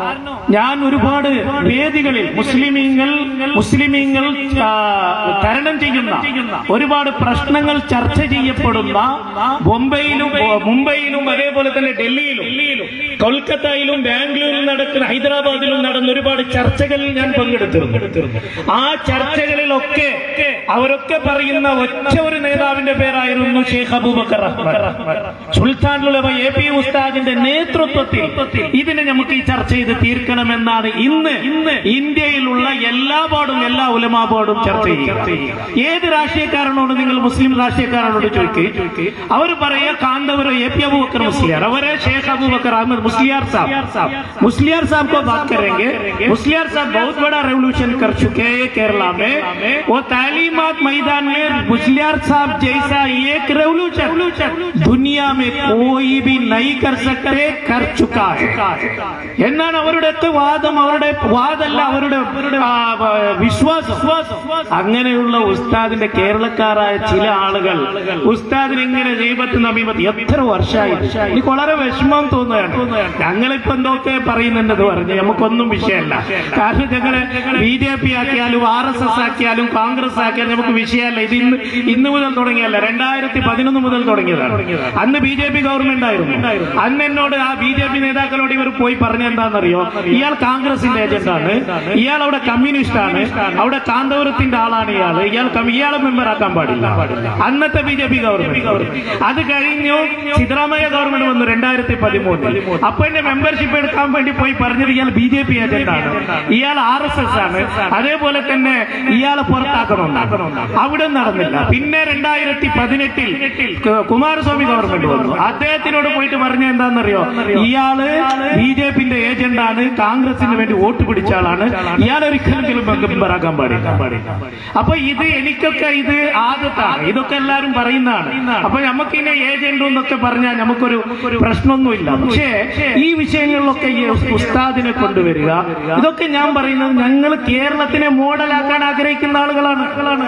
ഞാൻ ഒരുപാട് വേദികളിൽ മുസ്ലിമീങ്ങൾ മുസ്ലിമീങ്ങൾ ആ, തരണം ചെയ്യുന്ന ഒരുപാട് പ്രശ്നങ്ങൾ ചർച്ച ചെയ്യപ്പെടുന്ന ബൊംബെയിലും ബോ- മുംബൈയിലും അതേപോലെ തന്നെ ഡൽഹിയിലും കൊൽക്കത്തയിലും ബാംഗ്ലൂരിലും നടക്കുന്ന ഹൈദരാബാദിലും നടന്ന ഒരുപാട് ചർച്ചകളിൽ ഞാൻ പങ്കെടുത്തിരുന്നു ആ ചർച്ചകളിലൊക്കെ അവരൊക്കെ പറയുന്ന ഒറ്റ ഒരു നേതാവിന്റെ പേരായിരുന്നു ഷെയ്ഖ് അബൂബക്കർ അഹ്മദ് സുൽത്താനുലമ എ പി ഉസ്താദിന്റെ നേതൃത്വത്തിൽ ഇതിനെ നമുക്ക് ഈ ചർച്ച ചെയ്ത് തീർക്കണമെന്നാണ് ഇന്ന് ഇന്ന് ഇന്ത്യയിലുള്ള എല്ലാ ബോർഡും എല്ലാ ഉലമാ ബോർഡും ചർച്ച ചെയ്യുക ഏത് രാഷ്ട്രീയക്കാരനോട് നിങ്ങൾ മുസ്ലിം രാഷ്ട്രീയക്കാരനോട് ചോദിക്കുക അവർ പറയുക കാന്തവർ എ പി അബൂബക്കർ മുസ്ലിയാർ അവരെ ഷെയ്ഖ് अबूबकर अहमद मुस्लियार साहब मुस्लियार साहब को बात करेंगे मुस्लियार साहब बहुत बड़ा रेवोल्यूशन कर चुके हैं केरला में वो तालीमात मैदान में मुस्लियार साहब जैसा एक रेवोल्यूशन दुनिया में कोई भी नहीं कर सकते कर चुका है എന്നാണ് അവരുടെയൊക്കെ വാദം അവരുടെ വാദമല്ല അവരുടെ ആ, ആ, വിശ്വാസം അങ്ങനെയുള്ള ഉസ്താദിന്റെ കേരളക്കാരായ ചില ആളുകൾ ഉസ്താദിന് ഇങ്ങനെ ദൈവത്ത് നമീപത്ത് എത്ര വർഷമായി എനിക്ക് വളരെ വിഷമം തോന്നുകയാണ് ഞങ്ങളിപ്പോ എന്തൊക്കെ പറയുന്നുണ്ടെന്ന് പറഞ്ഞ് നമുക്കൊന്നും വിഷയമല്ല കാരണം ഞങ്ങള് ബി ജെ പി ആക്കിയാലും ആർ എസ് എസ് ആക്കിയാലും കോൺഗ്രസ് ആക്കിയാലും നമുക്ക് വിഷയമല്ല ഇത് ഇന്ന് ഇന്ന് മുതൽ തുടങ്ങിയല്ല രണ്ടായിരത്തി പതിനൊന്ന് മുതൽ തുടങ്ങിയതാണ് അന്ന് ബി ജെ പി ഗവൺമെന്റ് ആയിരുന്നു അന്ന് എന്നോട് ആ ബി ജെ പി നേതാക്കളോട് ഇവർ പോയി പറഞ്ഞ എന്താണെന്നറിയോ ഇയാൾ കോൺഗ്രസിന്റെ ഏജന്റാണ് ഇയാൾ അവിടെ കമ്മ്യൂണിസ്റ്റ് ആണ് അവിടെ കാന്തപുരത്തിന്റെ ആളാണ് ഇയാൾ ഇയാൾ കമ്മ- ഇയാളെ മെമ്പർ ആക്കാൻ പാടില്ല അന്നത്തെ ബി ജെ പി ഗവൺമെന്റ് അത് കഴിഞ്ഞു സിദ്ധരാമയ്യ ഗവൺമെന്റ് വന്നു രണ്ടായിരത്തി പതിമൂന്നിൽ അപ്പൊ എന്റെ മെമ്പർഷിപ്പ് എടുക്കാൻ വേണ്ടി പോയി പറഞ്ഞത് ഇയാൾ ബി ജെ പി ഏജന്റാണ് ഇയാൾ ആർ എസ് എസ് ആണ് അതേപോലെ തന്നെ ഇയാളെ പുറത്താക്കണമെന്നാണ് അവിടെ നടന്നില്ല പിന്നെ രണ്ടായിരത്തി പതിനെട്ടിൽ കുമാരസ്വാമി ഗവൺമെന്റ് വന്നു അദ്ദേഹത്തിനോട് പോയിട്ട് പറഞ്ഞ എന്താണെന്നറിയോ ഇയാള് ബി ജെ പിന്റെ ഏജന്റാണ് കോൺഗ്രസിന് വേണ്ടി വോട്ട് പിടിച്ച ആളാണ് ഇയാൾ ഒരിക്കലും മെമ്പറാക്കാൻ പാടില്ല അപ്പൊ ഇത് എനിക്കൊക്കെ ഇത് ആദ്യത്താണ് ഇതൊക്കെ എല്ലാരും പറയുന്നതാണ് അപ്പൊ നമുക്ക് ഇനി ഏജന്റ് എന്നൊക്കെ പറഞ്ഞാൽ നമുക്കൊരു പ്രശ്നമൊന്നുമില്ല പക്ഷേ ഈ വിഷയങ്ങളിലൊക്കെ ഈ ഉസ്താദിനെ കൊണ്ടുവരിക ഇതൊക്കെ ഞാൻ പറയുന്നത് ഞങ്ങൾ കേരളത്തിനെ മോഡലാക്കാൻ ആഗ്രഹിക്കുന്ന ആളുകളാണ്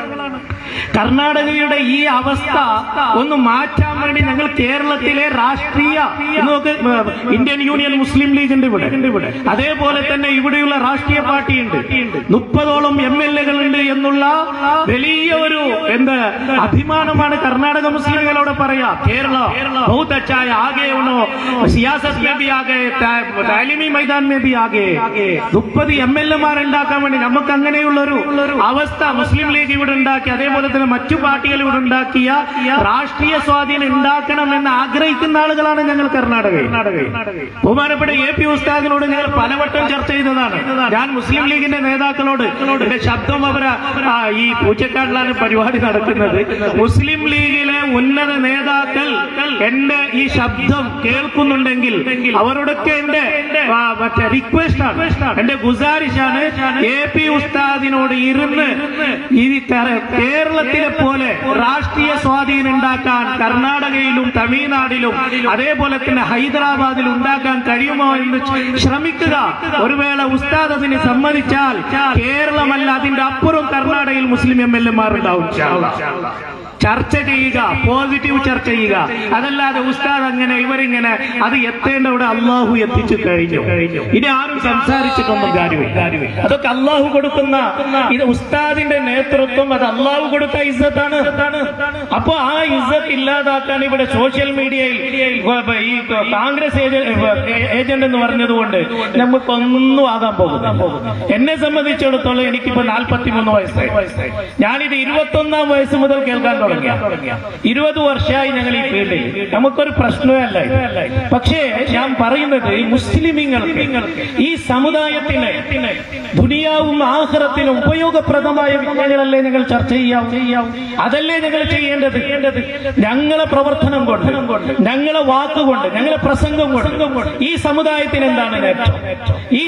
കർണാടകയുടെ ഈ അവസ്ഥ ഒന്ന് മാറ്റാൻ വേണ്ടി ഞങ്ങൾ കേരളത്തിലെ രാഷ്ട്രീയ ഇന്ന് നോക്ക് ഇന്ത്യൻ യൂണിയൻ മുസ്ലിം ലീഗ് ഉണ്ട് ഇവിടെ ഇവിടെ അതേപോലെ തന്നെ ഇവിടെയുള്ള രാഷ്ട്രീയ പാർട്ടി ഉണ്ട് മുപ്പതോളം എം എൽ എകൾ ഉണ്ട് എന്നുള്ള വലിയ ഒരു എന്ത് അഭിമാനമാണ് കർണാടക മുസ്ലിങ്ങളോട് പറയാ കേരള बहुत अच्छा है आगे उन्होंने सियासत में भी आगे ता- താലിമി മൈതാൻ മേ ബി ആകെ മുപ്പത് എം എൽ എമാർ ഉണ്ടാക്കാൻ വേണ്ടി നമുക്ക് അങ്ങനെയുള്ള ഒരു അവസ്ഥ മുസ്ലിം ലീഗ് ഇവിടെ ഉണ്ടാക്കി അതേപോലെ തന്നെ മറ്റു പാർട്ടികൾ ഇവിടെ ഉണ്ടാക്കിയ രാഷ്ട്രീയ സ്വാധീനം ഉണ്ടാക്കണമെന്ന് ആഗ്രഹിക്കുന്ന ആളുകളാണ് ഞങ്ങൾ കർണാടകയിൽ ബഹുമാനപ്പെട്ട എ പി ഉസ്താദിനോട് ഞങ്ങൾ പലവട്ടം ചർച്ച ചെയ്തതാണ് ഞാൻ മുസ്ലിം ലീഗിന്റെ നേതാക്കളോട് എന്റെ ശബ്ദം അവര് ആ, ഈ പൂച്ചക്കാട്ടിലാണ് പരിപാടി നടക്കുന്നത് മുസ്ലിം ലീഗിലെ ഉന്നത നേതാക്കൾ എന്റെ ഈ ശബ്ദം കേൾക്കുന്നുണ്ടെങ്കിൽ അവരോടൊക്കെ എന്റെ ആ, മറ്റേ റിക്വസ്റ്റ് ആണ് എന്റെ ഗുസാരിഷാണ് എ പി ഉസ്താദിനോട് ഇരുന്ന് ഈ കര- കേരളത്തിലെ പോലെ രാഷ്ട്രീയ സ്വാധീനം ഉണ്ടാക്കാൻ കർണാടകയിലും തമിഴ്നാടിലും അതേപോലെ തന്നെ ഹൈദരാബാദിൽ ഉണ്ടാക്കാൻ കഴിയുമോ എന്ന് ശ്രമിക്കുക ഒരു വേള ഉസ്താദ് അതിന് സമ്മതിച്ചാൽ കേരളമല്ല അതിന്റെ അപ്പുറം കർണാടകയിൽ മുസ്ലിം എം എൽ എമാർ ഉണ്ടാവും ചർച്ച ചെയ്യുക പോസിറ്റീവ് ചർച്ച ചെയ്യുക അതല്ലാതെ ഉസ്താദ് അങ്ങനെ ഇവരിങ്ങനെ അത് എത്തേണ്ടവിടെ അള്ളാഹു എത്തിച്ചു കഴിഞ്ഞു ഇനി ആരും സംസാരിച്ചിട്ടൊന്നും കാര്യമില്ല അതൊക്കെ അള്ളാഹു കൊടുക്കുന്ന ഇത് ഉസ്താദിന്റെ നേതൃത്വം അത് അള്ളാഹു കൊടുത്ത ഇസ്സത്താണ് അപ്പൊ ആ ഇസ്സത്ത് ഇല്ലാതാക്കാൻ ഇവിടെ സോഷ്യൽ മീഡിയയിൽ ഈ കോൺഗ്രസ് ഏജന്റ് എന്ന് പറഞ്ഞതുകൊണ്ട് നമുക്കൊന്നും ആകാൻ പോകുന്നു എന്നെ സംബന്ധിച്ചിടത്തോളം എനിക്കിപ്പോ നാൽപ്പത്തി മൂന്ന് വയസ്സായി ഞാനിത് ഇരുപത്തൊന്നാം വയസ്സ് മുതൽ കേൾക്കാൻ തുടങ്ങിയ ഇരുപത് വർഷമായി ഞങ്ങൾ ഈ ഫീൽഡിൽ നമുക്കൊരു പ്രശ്നമല്ല ഇത്. പക്ഷേ ഞാൻ പറയുന്നത് ഈ മുസ്ലിമീങ്ങൾക്ക് ഈ സമുദായത്തിന് ദുനിയാവും ആഹ്റത്തിനും ഉപയോഗപ്രദമായ വിഷയങ്ങളല്ലേ ഞങ്ങൾ ചർച്ച ചെയ്യാം ചെയ്യാം അതല്ലേ ഞങ്ങൾ ചെയ്യേണ്ടത് ഞങ്ങളെ പ്രവർത്തനം കൊണ്ട് ഞങ്ങളെ വാക്കുകൊണ്ട് ഞങ്ങളെ പ്രസംഗം കൊണ്ട് ഈ സമുദായത്തിന് എന്താണ് നേട്ടം ഈ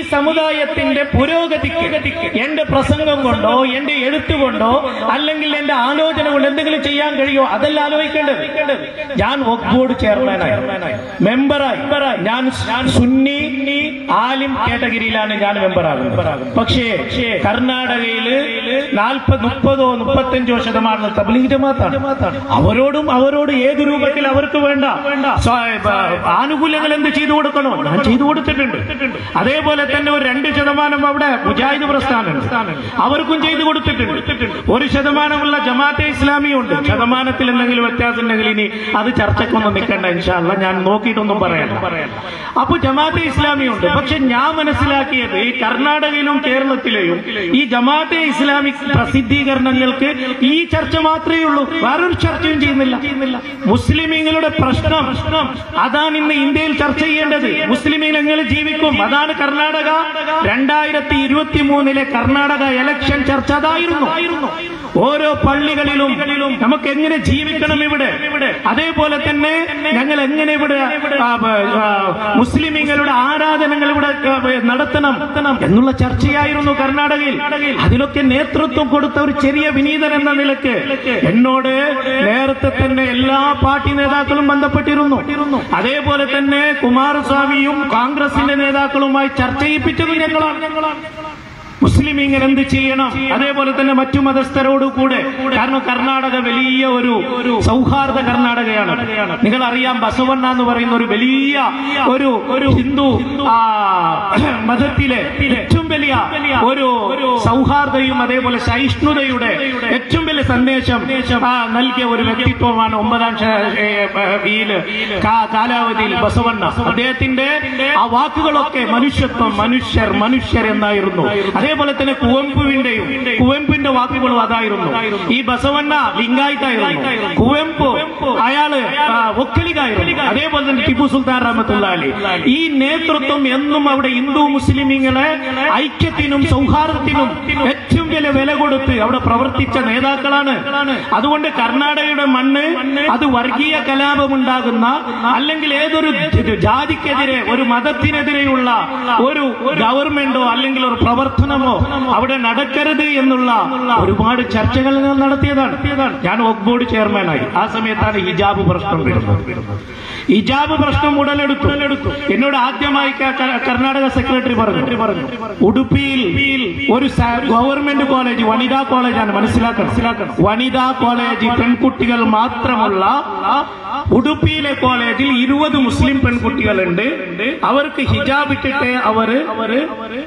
സമുദായത്തിന്റെ പുരോഗതിക്ക് എന്റെ പ്രസംഗം കൊണ്ടോ എന്റെ എഴുത്ത് കൊണ്ടോ അല്ലെങ്കിൽ എന്റെ ആലോചന കൊണ്ട് എന്തെങ്കിലും ചെയ്യാൻ കഴിയോ അതല്ല ആലോചിക്കേണ്ടത് ഞാൻ വഖഫ് ബോർഡ് ചെയർമാനായി മെമ്പറായി ഞാൻ ഞാൻ സുന്നി ആലിം കാറ്റഗറിയിലാണ് ഞാൻ മെമ്പറാകുന്നത് പക്ഷേ കർണാടകയില് നാൽപ്പത് മുപ്പതോ മുപ്പത്തഞ്ചോ ശതമാനം തബ്ലീഗ് ജമാത്താണ് അവരോടും അവരോട് ഏത് രൂപത്തിൽ അവർക്ക് വേണ്ട സ്വ- ബ- ആനുകൂല്യങ്ങൾ എന്ത് ചെയ്തു കൊടുക്കണോ ഞാൻ ചെയ്തു കൊടുത്തിട്ടുണ്ട് അതേപോലെ തന്നെ ഒരു രണ്ട് ശതമാനം അവിടെ മുജാഹിദ് പ്രസ്ഥാനമുണ്ട് അവർക്കും ചെയ്തു കൊടുത്തിട്ടുണ്ട് ഒരു ശതമാനമുള്ള ജമാഅത്തെ ഇസ്ലാമിയുണ്ട് ശതമാനത്തിൽ എന്തെങ്കിലും വ്യത്യാസം ഉണ്ടെങ്കിൽ ഇനി അത് ചർച്ചക്കൊന്നും നിൽക്കണ്ട ഇൻഷാല്ല ഞാൻ നോക്കിയിട്ടൊന്നും പറയാം അപ്പൊ ജമാഅത്തെ ഇസ്ലാമിയുണ്ട് പക്ഷെ ഞാൻ മനസ്സിലാക്കിയത് ഈ കർണാടകയിലും കേരളത്തിലെയും ഈ ജമാഅത്തെ ഇസ്ലാമിക് പ്രസിദ്ധീകരണങ്ങൾക്ക് ഈ ചർച്ച മാത്രമേ ഉള്ളൂ വേറൊരു ചർച്ചയും ചെയ്യുന്നില്ല മുസ്ലിമീങ്ങളുടെ പ്രശ്നം പ്രശ്നം അതാണ് ഇന്ന് ഇന്ത്യയിൽ ചർച്ച ചെയ്യേണ്ടത് മുസ്ലിമീങ്ങൾ എങ്ങനെ ജീവിക്കും അതാണ് കർണാടക രണ്ടായിരത്തി ഇരുപത്തി മൂന്നിലെ കർണാടക ഇലക്ഷൻ ചർച്ച അതായിരുന്നു ഓരോ പള്ളികളിലും നമുക്ക് എങ്ങനെ ജീവിക്കണം ഇവിടെ അതേപോലെ തന്നെ ഞങ്ങൾ എങ്ങനെ ഇവിടെ ആ, ആ, മുസ്ലിമീങ്ങളുടെ ആരാധനകൾ ഇവിടെ ആ, നടത്തണം എന്നുള്ള ചർച്ചയായിരുന്നു കർണാടകയിൽ അതിലൊക്കെ നേതൃത്വം കൊടുത്ത ഒരു ചെറിയ വിനീതൻ എന്ന നിലക്ക് എന്നോട് നേരത്തെ തന്നെ എല്ലാ പാർട്ടി നേതാക്കളും ബന്ധപ്പെട്ടിരുന്നു അതേപോലെ തന്നെ കുമാരസ്വാമിയും കോൺഗ്രസിന്റെ നേതാക്കളുമായി ചർച്ച ചെയ്യിപ്പിച്ചതും ഞങ്ങളാണ് മുസ്ലിമീങ്ങൾ എന്ത് ചെയ്യണം അതേപോലെ തന്നെ മറ്റു മതസ്ഥരോട് കൂടെ കാരണം കർണാടക വലിയ ഒരു ഒരു സൗഹാർദ്ദ കർണാടകയാണ് നിങ്ങൾ അറിയാം ബസവണ്ണ എന്ന് പറയുന്ന ഒരു വലിയ ഒരു ഒരു ഹിന്ദു ആ, മതത്തിലെ ഏറ്റവും വലിയ ഒരു ഒരു സൗഹാർദ്ദയും അതേപോലെ സഹിഷ്ണുതയുടെ ഏറ്റവും വലിയ സന്ദേശം ആ, നൽകിയ ഒരു വ്യക്തിത്വമാണ് ഒമ്പതാം ശ- ഏ, ഏ, ഈല് കാ- കാലാവധിയിൽ ബസവണ്ണ അദ്ദേഹത്തിന്റെ ആ വാക്കുകളൊക്കെ മനുഷ്യത്വം മനുഷ്യർ മനുഷ്യർ എന്നായിരുന്നു അതേപോലെ തന്നെ കുവമ്പുവിന്റെയും കുവമ്പിന്റെ വാക്കുകളും അതായിരുന്നു ഈ ബസവണ്ണ ലിംഗായിട്ടായിരുന്നു കുവമ്പു അയാള് ആ, ഒക്കലികായിരുന്നു അതേപോലെ തന്നെ ടിപ്പു സുൽത്താൻ റഹമത്തുള്ള അലി ഈ നേതൃത്വം എന്നും അവിടെ ഹിന്ദു മുസ്ലിമീങ്ങളെ ഐക്യത്തിനും സൗഹാർദ്ദത്തിനും ഏറ്റവും വലിയ വില കൊടുത്ത് അവിടെ പ്രവർത്തിച്ച നേതാക്കളാണ് അതുകൊണ്ട് കർണാടകയുടെ മണ്ണ് അത് വർഗീയ കലാപമുണ്ടാകുന്ന അല്ലെങ്കിൽ ഏതൊരു ജാതിക്കെതിരെ ഒരു മതത്തിനെതിരെയുള്ള ഒരു ഗവൺമെന്റോ അല്ലെങ്കിൽ ഒരു പ്രവർത്തനമോ അവിടെ നടക്കരുത് എന്നുള്ള ഒരുപാട് ചർച്ചകൾ ഞാൻ നടത്തിയതാണ് ഞാൻ വഖഫ് ബോർഡ് ചെയർമാനായി ആ സമയത്താണ് ഹിജാബ് പ്രശ്നം വരുന്നത് ഹിജാബ് പ്രശ്നം ഉടലെടുത്തു എന്നോട് ആദ്യമായി ക- ക- കർണാടക സെക്രട്ടറി പറഞ്ഞു പറഞ്ഞു ഉടുപ്പിയിൽ ഒരു സ- ഗവൺമെന്റ് കോളേജ് വനിതാ കോളേജാണ് മനസ്സിലാക്കണം മനസ്സിലാക്കണം വനിതാ കോളേജ് പെൺകുട്ടികൾ മാത്രമുള്ള ഉടുപ്പിയിലെ കോളേജിൽ ഇരുപത് മുസ്ലിം പെൺകുട്ടികളുണ്ട് അവർക്ക് ഹിജാബ് ഇട്ടിട്ട് അവര് അവര്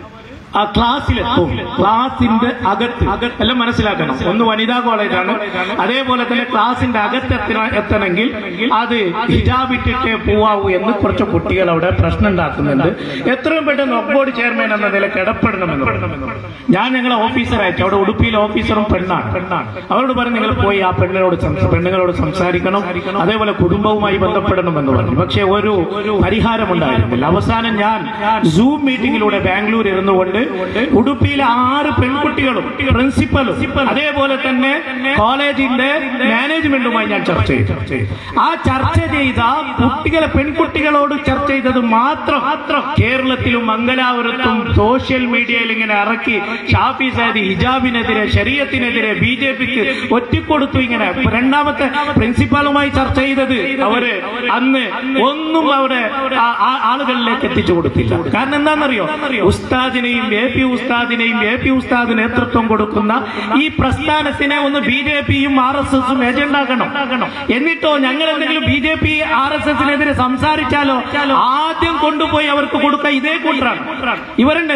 ആ ക്ലാസ്സിലെത്തും ക്ലാസിന്റെ അകത്ത് എല്ലാം മനസ്സിലാക്കണം ഒന്ന് വനിതാ കോളേജാണ് അതേപോലെ തന്നെ ക്ലാസിന്റെ അകത്ത് എത്തണ- എത്തണമെങ്കിൽ അത് ഹിജാബ് ഇട്ടിട്ടേ പോവാവൂ എന്ന് കുറച്ച് കുട്ടികൾ അവിടെ പ്രശ്നം ഉണ്ടാക്കുന്നുണ്ട് എത്രയും പെട്ടെന്ന് ഒബ്ബോർഡ് ചെയർമാൻ എന്ന നിലയ്ക്ക് ഇടപെടണമെന്ന് പറഞ്ഞു. ഞാൻ ഞങ്ങളെ ഓഫീസർ അയച്ചു അവിടെ ഉടുപ്പിയിലെ ഓഫീസറും പെണ്ണാണ് പെണ്ണാണ് അവരോട് പറഞ്ഞു നിങ്ങൾ പോയി ആ പെണ്ണിനോട് സംസ- പെണ്ണുങ്ങളോട് സംസാരിക്കണം അതേപോലെ കുടുംബവുമായി ബന്ധപ്പെടണമെന്ന് പറഞ്ഞു പക്ഷെ ഒരു പരിഹാരമുണ്ടായിരുന്നില്ല അവസാനം ഞാൻ സൂം മീറ്റിംഗിലൂടെ ബാംഗ്ലൂർ ഇരുന്നുകൊണ്ട് ഉടുപ്പിയിലെ ആറ് പെൺകുട്ടികളും പ്രിൻസിപ്പലും അതേപോലെ തന്നെ കോളേജിന്റെ മാനേജ്മെന്റുമായി ഞാൻ ചർച്ച ചെയ്തു ആ ചർച്ച ചെയ്ത കുട്ടികളെ പെൺകുട്ടികളോട് ചർച്ച ചെയ്തത് മാത്രം മാത്രം കേരളത്തിലും മംഗലാപുരത്തും സോഷ്യൽ മീഡിയയിൽ ഇങ്ങനെ ഇറക്കി ഷാഫി സാദി ഹിജാബിനെതിരെ ശരീരത്തിനെതിരെ ബി ജെ പിക്ക് ഒറ്റിക്കൊടുത്തു ഇങ്ങനെ രണ്ടാമത്തെ പ്രിൻസിപ്പാളുമായി ചർച്ച ചെയ്തത് അവര് അന്ന് ഒന്നും അവിടെ ആ- ആ- ആളുകളിലേക്ക് എത്തിച്ചു കൊടുത്തില്ല കാരണം എന്താണെന്നറിയോ ഉസ്താദിനെയും എ പി ഉസ്താദിനെയും എ പി ഉസ്താദ് നേതൃത്വം കൊടുക്കുന്ന ഈ പ്രസ്ഥാനത്തിനെ ഒന്ന് ബി ജെ പിയും ആർ എസ് എസും ഏജന്റ് ആക്കണം എന്നിട്ടോ ഞങ്ങൾ എന്തെങ്കിലും B J P R S എസിനെതിരെ സംസാരിച്ചാലോ ആദ്യം കൊണ്ടുപോയി അവർക്ക് കൊടുക്കുക ഇതേ കൂട്ടറാണ് ഇവരുണ്ട്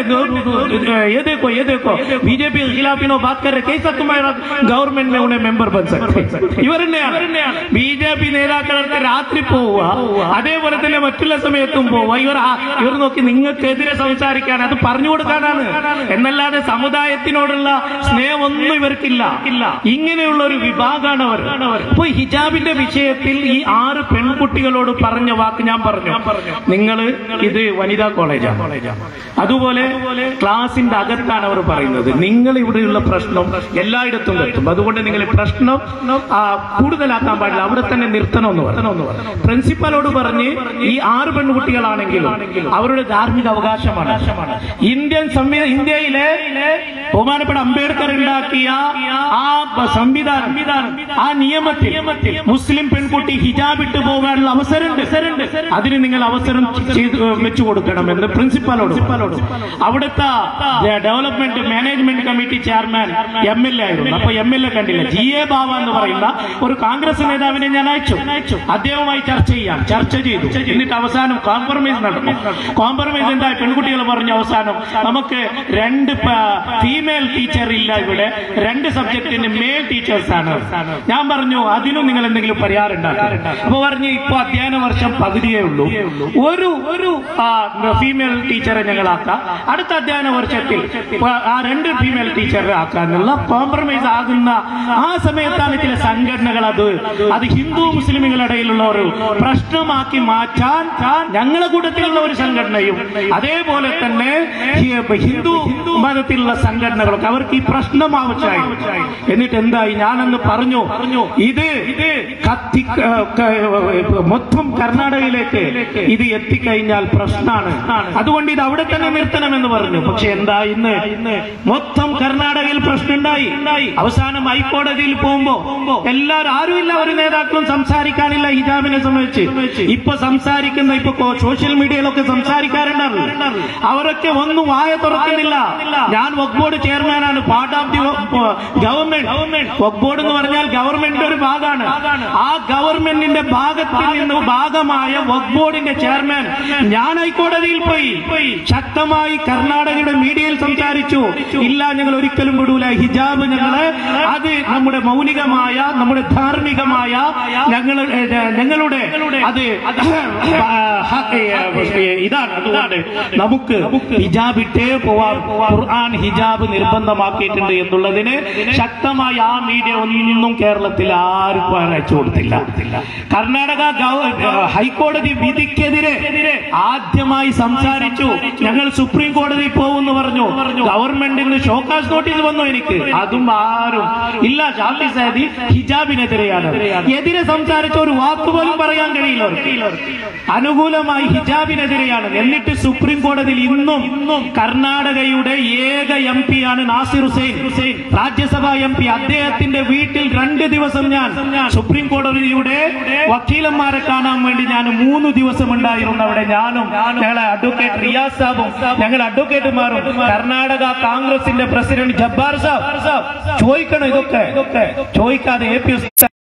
ये देखो ये देखो बीजेपी के खिलाफ इन्हों बात कर रहे कैसा तुम्हारा गवर्नमेंट में उन्हें मेंबर बन सकते ഇവർ തന്നെയാണ് ബി ജെ പി നേതാക്കൾക്ക് രാത്രി പോവുക അതേപോലെ തന്നെ മറ്റുള്ള സമയത്തും പോവുക ഇവർ ആ- ഇവർ നോക്കി നിങ്ങൾക്കെതിരെ സംസാരിക്കാൻ അത് പറഞ്ഞു കൊടുക്കാൻ കൊടുക്കാനാണ് എന്നല്ലാതെ സമുദായത്തിനോടുള്ള സ്നേഹമൊന്നും ഇവർക്കില്ല ഇല്ല ഇങ്ങനെയുള്ള ഒരു വിഭാഗമാണ് അവർ അപ്പൊ ഹിജാബിന്റെ വിഷയത്തിൽ ഈ ആറ് പെൺകുട്ടികളോട് പറഞ്ഞ വാക്ക് ഞാൻ പറഞ്ഞു നിങ്ങൾ ഇത് വനിതാ കോളേജാണ് അതുപോലെ ക്ലാസിന്റെ അകത്താണ് അവർ പറയുന്നത് നിങ്ങൾ ഇവിടെയുള്ള പ്രശ്നം എല്ലായിടത്തും എത്തും അതുകൊണ്ട് നിങ്ങൾ ഈ പ്രശ്നം ആ, കൂടുതലാക്കാൻ പാടില്ല അവിടെ തന്നെ നിർത്തണമെന്ന് പറഞ്ഞു പ്രിൻസിപ്പലോട് പറഞ്ഞ് ഈ ആറ് പെൺകുട്ടികളാണെങ്കിലും അവരുടെ ധാർമ്മിക അവകാശമാണ് ഇന്ത്യൻ സംവിധാന ഇന്ത്യയിലെ ബഹുമാനപ്പെട്ട അംബേദ്കർ ഉണ്ടാക്കിയ ആ ബ- സംവിധാനം ആ നിയമത്തിൽ മുസ്ലിം പെൺകുട്ടി ഹിജാബ് ഇട്ട് പോകാനുള്ള അവസരമുണ്ട് അതിന് നിങ്ങൾ അവസരം ചെയ്ത് വെച്ചു കൊടുക്കണമെന്ന് പ്രിൻസിപ്പാലോട് അവിടുത്തെ development management committee chairman M L A ആയിരുന്നു അപ്പൊ എം എൽ എ കണ്ടില്ല ജി എ ബാബ എന്ന് പറയുന്ന ഒരു കോൺഗ്രസ് നേതാവിനെ ഞാൻ അയച്ചു അദ്ദേഹവുമായി ചർച്ച ചെയ്യാം ചർച്ച ചെയ്തു എന്നിട്ട് അവസാനം കോംപ്രമൈസ് നടന്നു കോംപ്രമൈസ് എന്തായി പെൺകുട്ടികൾ പറഞ്ഞു അവസാനം നമുക്ക് രണ്ട് ഫീമെയിൽ ടീച്ചർ ഇല്ല ഇവിടെ രണ്ട് സബ്ജക്റ്റിന് മെയിൽ ടീച്ചേഴ്സ് ആണ് ഞാൻ പറഞ്ഞു അതിനും നിങ്ങൾ എന്തെങ്കിലും പരിഹാരം ഉണ്ടാക്കും അപ്പൊ പറഞ്ഞു ഇപ്പൊ അധ്യയന വർഷം പകുതിയേ ഉള്ളൂ ഒരു ഒരു ഫീമെയിൽ ടീച്ചറെ ഞങ്ങളാക്കാം അടുത്ത അധ്യയന വർഷത്തിൽ പ- ആ രണ്ട് ഫീമെയിൽ ടീച്ചറെ ആക്കാനുള്ള കോംപ്രമൈസ് ആകുന്ന ആ സമയത്താണ് ചില സംഘടനകൾ അത് അത് ഹിന്ദു മുസ്ലിമുകളുടെ ഇടയിലുള്ള ഒരു പ്രശ്നമാക്കി മാറ്റാൻ ഞങ്ങളെ കൂട്ടത്തിലുള്ള ഒരു സംഘടനയും അതേപോലെ തന്നെ ഹി- ഹിന്ദു മതത്തിലുള്ള സംഘടനകളൊക്കെ അവർക്ക് ഈ പ്രശ്നം ആവശ്യമായി എന്നിട്ട് എന്തായി ഞാനന്ന് പറഞ്ഞു ഇത് ഇത് കത്തി ക- ക- മൊത്തം കർണാടകയിലേക്ക് ഇത് എത്തിക്കഴിഞ്ഞാൽ പ്രശ്നമാണ് അതുകൊണ്ട് ഇത് അവിടെ തന്നെ നിർത്തണമെന്ന് പറഞ്ഞു പക്ഷെ എന്താ ഇന്ന് മൊത്തം കർണാടകയിൽ പ്രശ്നമുണ്ടായി അവസാനം ഹൈക്കോടതിയിൽ പോകുമ്പോ എല്ലാവരും ആരുമില്ല ഒരു നേതാക്കളും സംസാരിക്കാനില്ല ഹിജാബിനെ സംബന്ധിച്ച് ഇപ്പൊ സംസാരിക്കുന്ന ഇപ്പൊ കോ- സോഷ്യൽ മീഡിയയിലൊക്കെ സംസാരിക്കാറുണ്ടാവും അവരൊക്കെ ഒന്നും വായ തുറക്കുന്നില്ല ഞാൻ വക് ബോർഡ് ചെയർമാനാണ് part of the government Waqf board എന്ന് പറഞ്ഞാൽ ഗവൺമെന്റിന്റെ ഒരു ഭാഗമാണ് ആ ഗവൺമെന്റിന്റെ ഭാഗത്തിൽ നിന്ന് ഭാഗമായ വക് ബോർഡിന്റെ ചെയർമാൻ ഞാൻ ഹൈക്കോടതിയിൽ പോയി ശക്തമായി കർണാടകയുടെ മീഡിയയിൽ സംസാരിച്ചു ഇല്ല ഞങ്ങൾ ഒരിക്കലും വിടൂല ഹിജാബ് ഞങ്ങള് അത് നമ്മുടെ മൗലികമായ നമ്മുടെ ധാർമ്മികമായ ഞങ്ങൾ ഞങ്ങളുടെ അത് ഇതാണ് അതുകൊണ്ട് നമുക്ക് ഹിജാബ് ഇട്ടേ പോവാം ഖുർആൻ ഹിജാബ് നിർബന്ധമാക്കിയിട്ടുണ്ട് എന്നുള്ളതിന് ശക്തമായ ആ മീഡിയ ഒന്നും കേരളത്തിൽ ആർക്കും അയച്ചു കൊടുത്തില്ല കർണാടക ഗവ- ഹൈക്കോടതി വിധിക്കെതിരെ ആദ്യമായി സംസാരിച്ചു ഞങ്ങൾ സുപ്രീം കോടതി പോകുമെന്ന് പറഞ്ഞു ഗവൺമെന്റിന് ഷോക്കാസ് നോട്ടീസ് വന്നു എനിക്ക് അതും ആരും ഇല്ല ഷാഫി സാദി ഹിജാബിനെതിരെയാണ് എതിരെ സംസാരിച്ച ഒരു വാക്കുപോലും പറയാൻ കഴിയില്ല അവർക്ക്. അനുകൂലമായി ഹിജാബിനെതിരെയാണ് എന്നിട്ട് സുപ്രീം കോടതിയിൽ ഇന്നും ഇന്നും കർണാടകയുടെ ഏക എം പി ആണ് നാസിർ ഹുസൈൻ ഹുസൈൻ രാജ്യസഭാ എം പി അദ്ദേഹത്തിന്റെ വീട്ടിൽ രണ്ട് ദിവസം ഞാൻ സുപ്രീം കോടതിയുടെ വക്കീലന്മാരെ കാണാൻ വേണ്ടി ഞാൻ മൂന്ന് ദിവസം ഉണ്ടായിരുന്നു അവിടെ ഞാനും ഞങ്ങളെ അഡ്വക്കേറ്റ് റിയാസ് സാബും ഞങ്ങൾ അഡ്വക്കേറ്റുമാരും കർണാടക കോൺഗ്രസിന്റെ പ്രസിഡന്റ് ജബ്ബാർ സാബ് ചോദിക്കണം ഇതൊക്കെ ഇതൊക്കെ ചോദിക്കാതെ എ പി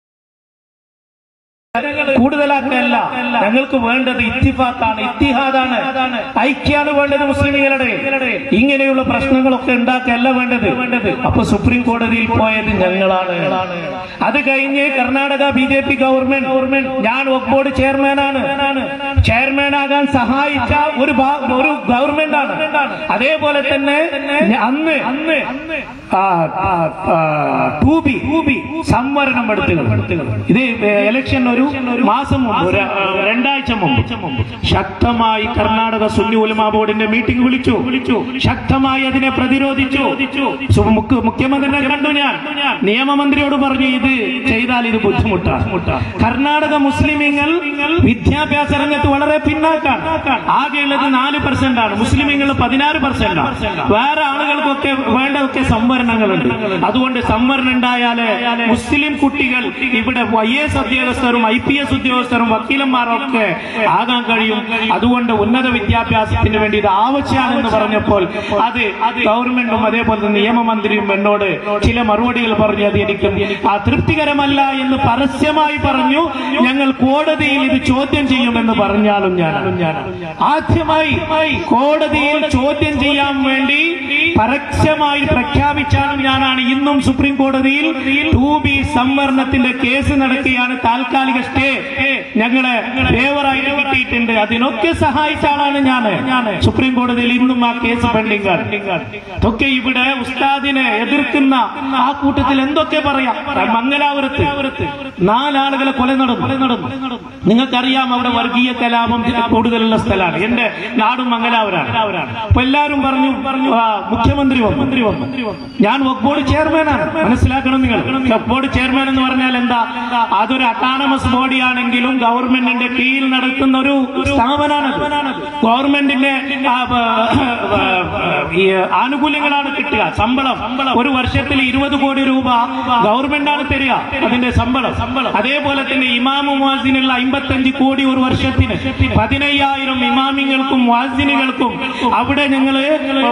കൂടുതലാക്കല്ല ഞങ്ങൾക്ക് വേണ്ടത് ഇത്തിഫാക്കാണ് ഇത്തിഹാദാണ് ഐക്യാണ് വേണ്ടത് മുസ്ലിമുകളുടെ ഇങ്ങനെയുള്ള പ്രശ്നങ്ങളൊക്കെ ഉണ്ടാക്കല്ല വേണ്ടത് വേണ്ടത് അപ്പൊ സുപ്രീം കോടതിയിൽ പോയത് ഞങ്ങളാണ് അത് കഴിഞ്ഞ് Karnataka B J P government government ഞാൻ വക് ബോർഡ് ചെയർമാനാണ് ചെയർമാൻ ആകാൻ സഹായിച്ച ഒരു ഭാ- ഒരു ഗവൺമെന്റ് ആണ് അതേപോലെ തന്നെ അന്ന് അന്ന് ആ, ആ, ആ, ടൂബി ടൂബി സംവരണം എടുത്തുകൾ ഇത് ഇലക്ഷൻ ഒരു മാസം മുമ്പ് ഒരു ആ, രണ്ടാഴ്ച മുമ്പ് ശക്തമായി കർണാടക സുന്നി ഉലമാ ബോർഡിന്റെ മീറ്റിംഗ് വിളിച്ചു വിളിച്ചു ശക്തമായി അതിനെ പ്രതിരോധിച്ചു സു- മുഖ്യ- മുഖ്യമന്ത്രിനെ കണ്ടു ഞാൻ നിയമമന്ത്രിയോട് പറഞ്ഞു ഇത് ചെയ്താൽ ഇത് ബുദ്ധിമുട്ടാണ് കർണാടക മുസ്ലിമീങ്ങൾ വിദ്യാഭ്യാസ രംഗത്ത് വളരെ പിന്നാക്കാണ് ആകെയുള്ളത് നാല് പെർസെന്റ് ആണ് മുസ്ലിമീങ്ങൾ പതിനാറ് പെർസെന്റ് ആണ് വേറെ ആളുകൾക്കൊക്കെ വേണ്ടതൊക്കെ സംവരണങ്ങളുണ്ട് അതുകൊണ്ട് സംവരണം ഉണ്ടായാല് മുസ്ലിം കുട്ടികൾ ഇവിടെ ഐ എസ് ഉദ്യോഗസ്ഥരും ഐ പി എസ് ഉദ്യോഗസ്ഥരും വക്കീലന്മാരും ഒക്കെ ആകാൻ കഴിയും അതുകൊണ്ട് ഉന്നത വിദ്യാഭ്യാസത്തിന് വേണ്ടി ഇത് ആവശ്യമാണെന്ന് പറഞ്ഞപ്പോൾ അത് ഗവൺമെന്റും അതേപോലെ തന്നെ നിയമമന്ത്രിയും എന്നോട് ചില മറുപടികൾ പറഞ്ഞു അത് എനിക്ക് ആ തൃപ്തികരമല്ല എന്ന് പരസ്യമായി പറഞ്ഞു ഞങ്ങൾ കോടതിയിൽ ഇത് ചോദ്യം ചെയ്യുമെന്ന് പറഞ്ഞാലും ഞാൻ ഞാൻ ആദ്യമായി കോടതിയിൽ ചോദ്യം ചെയ്യാൻ വേണ്ടി പരസ്യമായി പ്രഖ്യാപിച്ചാലും ഞാനാണ് ഇന്നും സുപ്രീം കോടതിയിൽ ടു ബി സംവരണത്തിന്റെ കേസ് നടക്കുകയാണ് താൽക്കാലിക സ്റ്റേ ഞങ്ങള് ഫേവറായിട്ട് കിട്ടിയിട്ടുണ്ട് അതിനൊക്കെ സഹായിച്ച ആളാണ് ഞാൻ ഞാൻ സുപ്രീം കോടതിയിൽ ഇന്നും ആ കേസ് പെൻഡിംഗ് ആണ് ഇതൊക്കെ ഇവിടെ ഉസ്താദിനെ എതിർക്കുന്ന ആ കൂട്ടത്തിൽ എന്തൊക്കെ പറയാം മംഗലാപുരത്ത് നാലാളുകളെ കൊല നടന്നു കൊല നടന്നു നിങ്ങൾക്കറിയാം അവിടെ വർഗീയ കലാപം കൂടുതലുള്ള സ്ഥലമാണ് എന്റെ നാടും മംഗലാപുരാണ് അപ്പൊ എല്ലാവരും പറഞ്ഞു പറഞ്ഞു ആ, മുഖ്യമന്ത്രി വന്നു മന്ത്രി വന്നു ഞാൻ വഖഫ് ബോർഡ് ചെയർമാനാണ് മനസ്സിലാക്കണം നിങ്ങൾ വഖഫ് ബോർഡ് ചെയർമാൻ എന്ന് പറഞ്ഞാൽ എന്താ അതൊരു അട്ടാണമസ് ബോഡി ആണെങ്കിലും ഗവൺമെന്റിന്റെ കീഴിൽ നടത്തുന്ന ഒരു സ്ഥാപനമാണ് ഗവൺമെന്റിന്റെ ആ, ബ- ബ- ഈ ആനുകൂല്യങ്ങളാണ് കിട്ടുക ശമ്പളം ഒരു വർഷത്തിൽ ഇരുപത് കോടി രൂപ ഗവൺമെന്റാണ് തരിക അതിന്റെ ശമ്പളം അതേപോലെ തന്നെ ഇമാമു മുവാസിനുള്ള അമ്പത്തഞ്ച് കോടി ഒരു വർഷത്തിന് പതിനയ്യായിരം ഇമാമിങ്ങൾക്കും മുവാസിനുകൾക്കും അവിടെ ഞങ്ങള്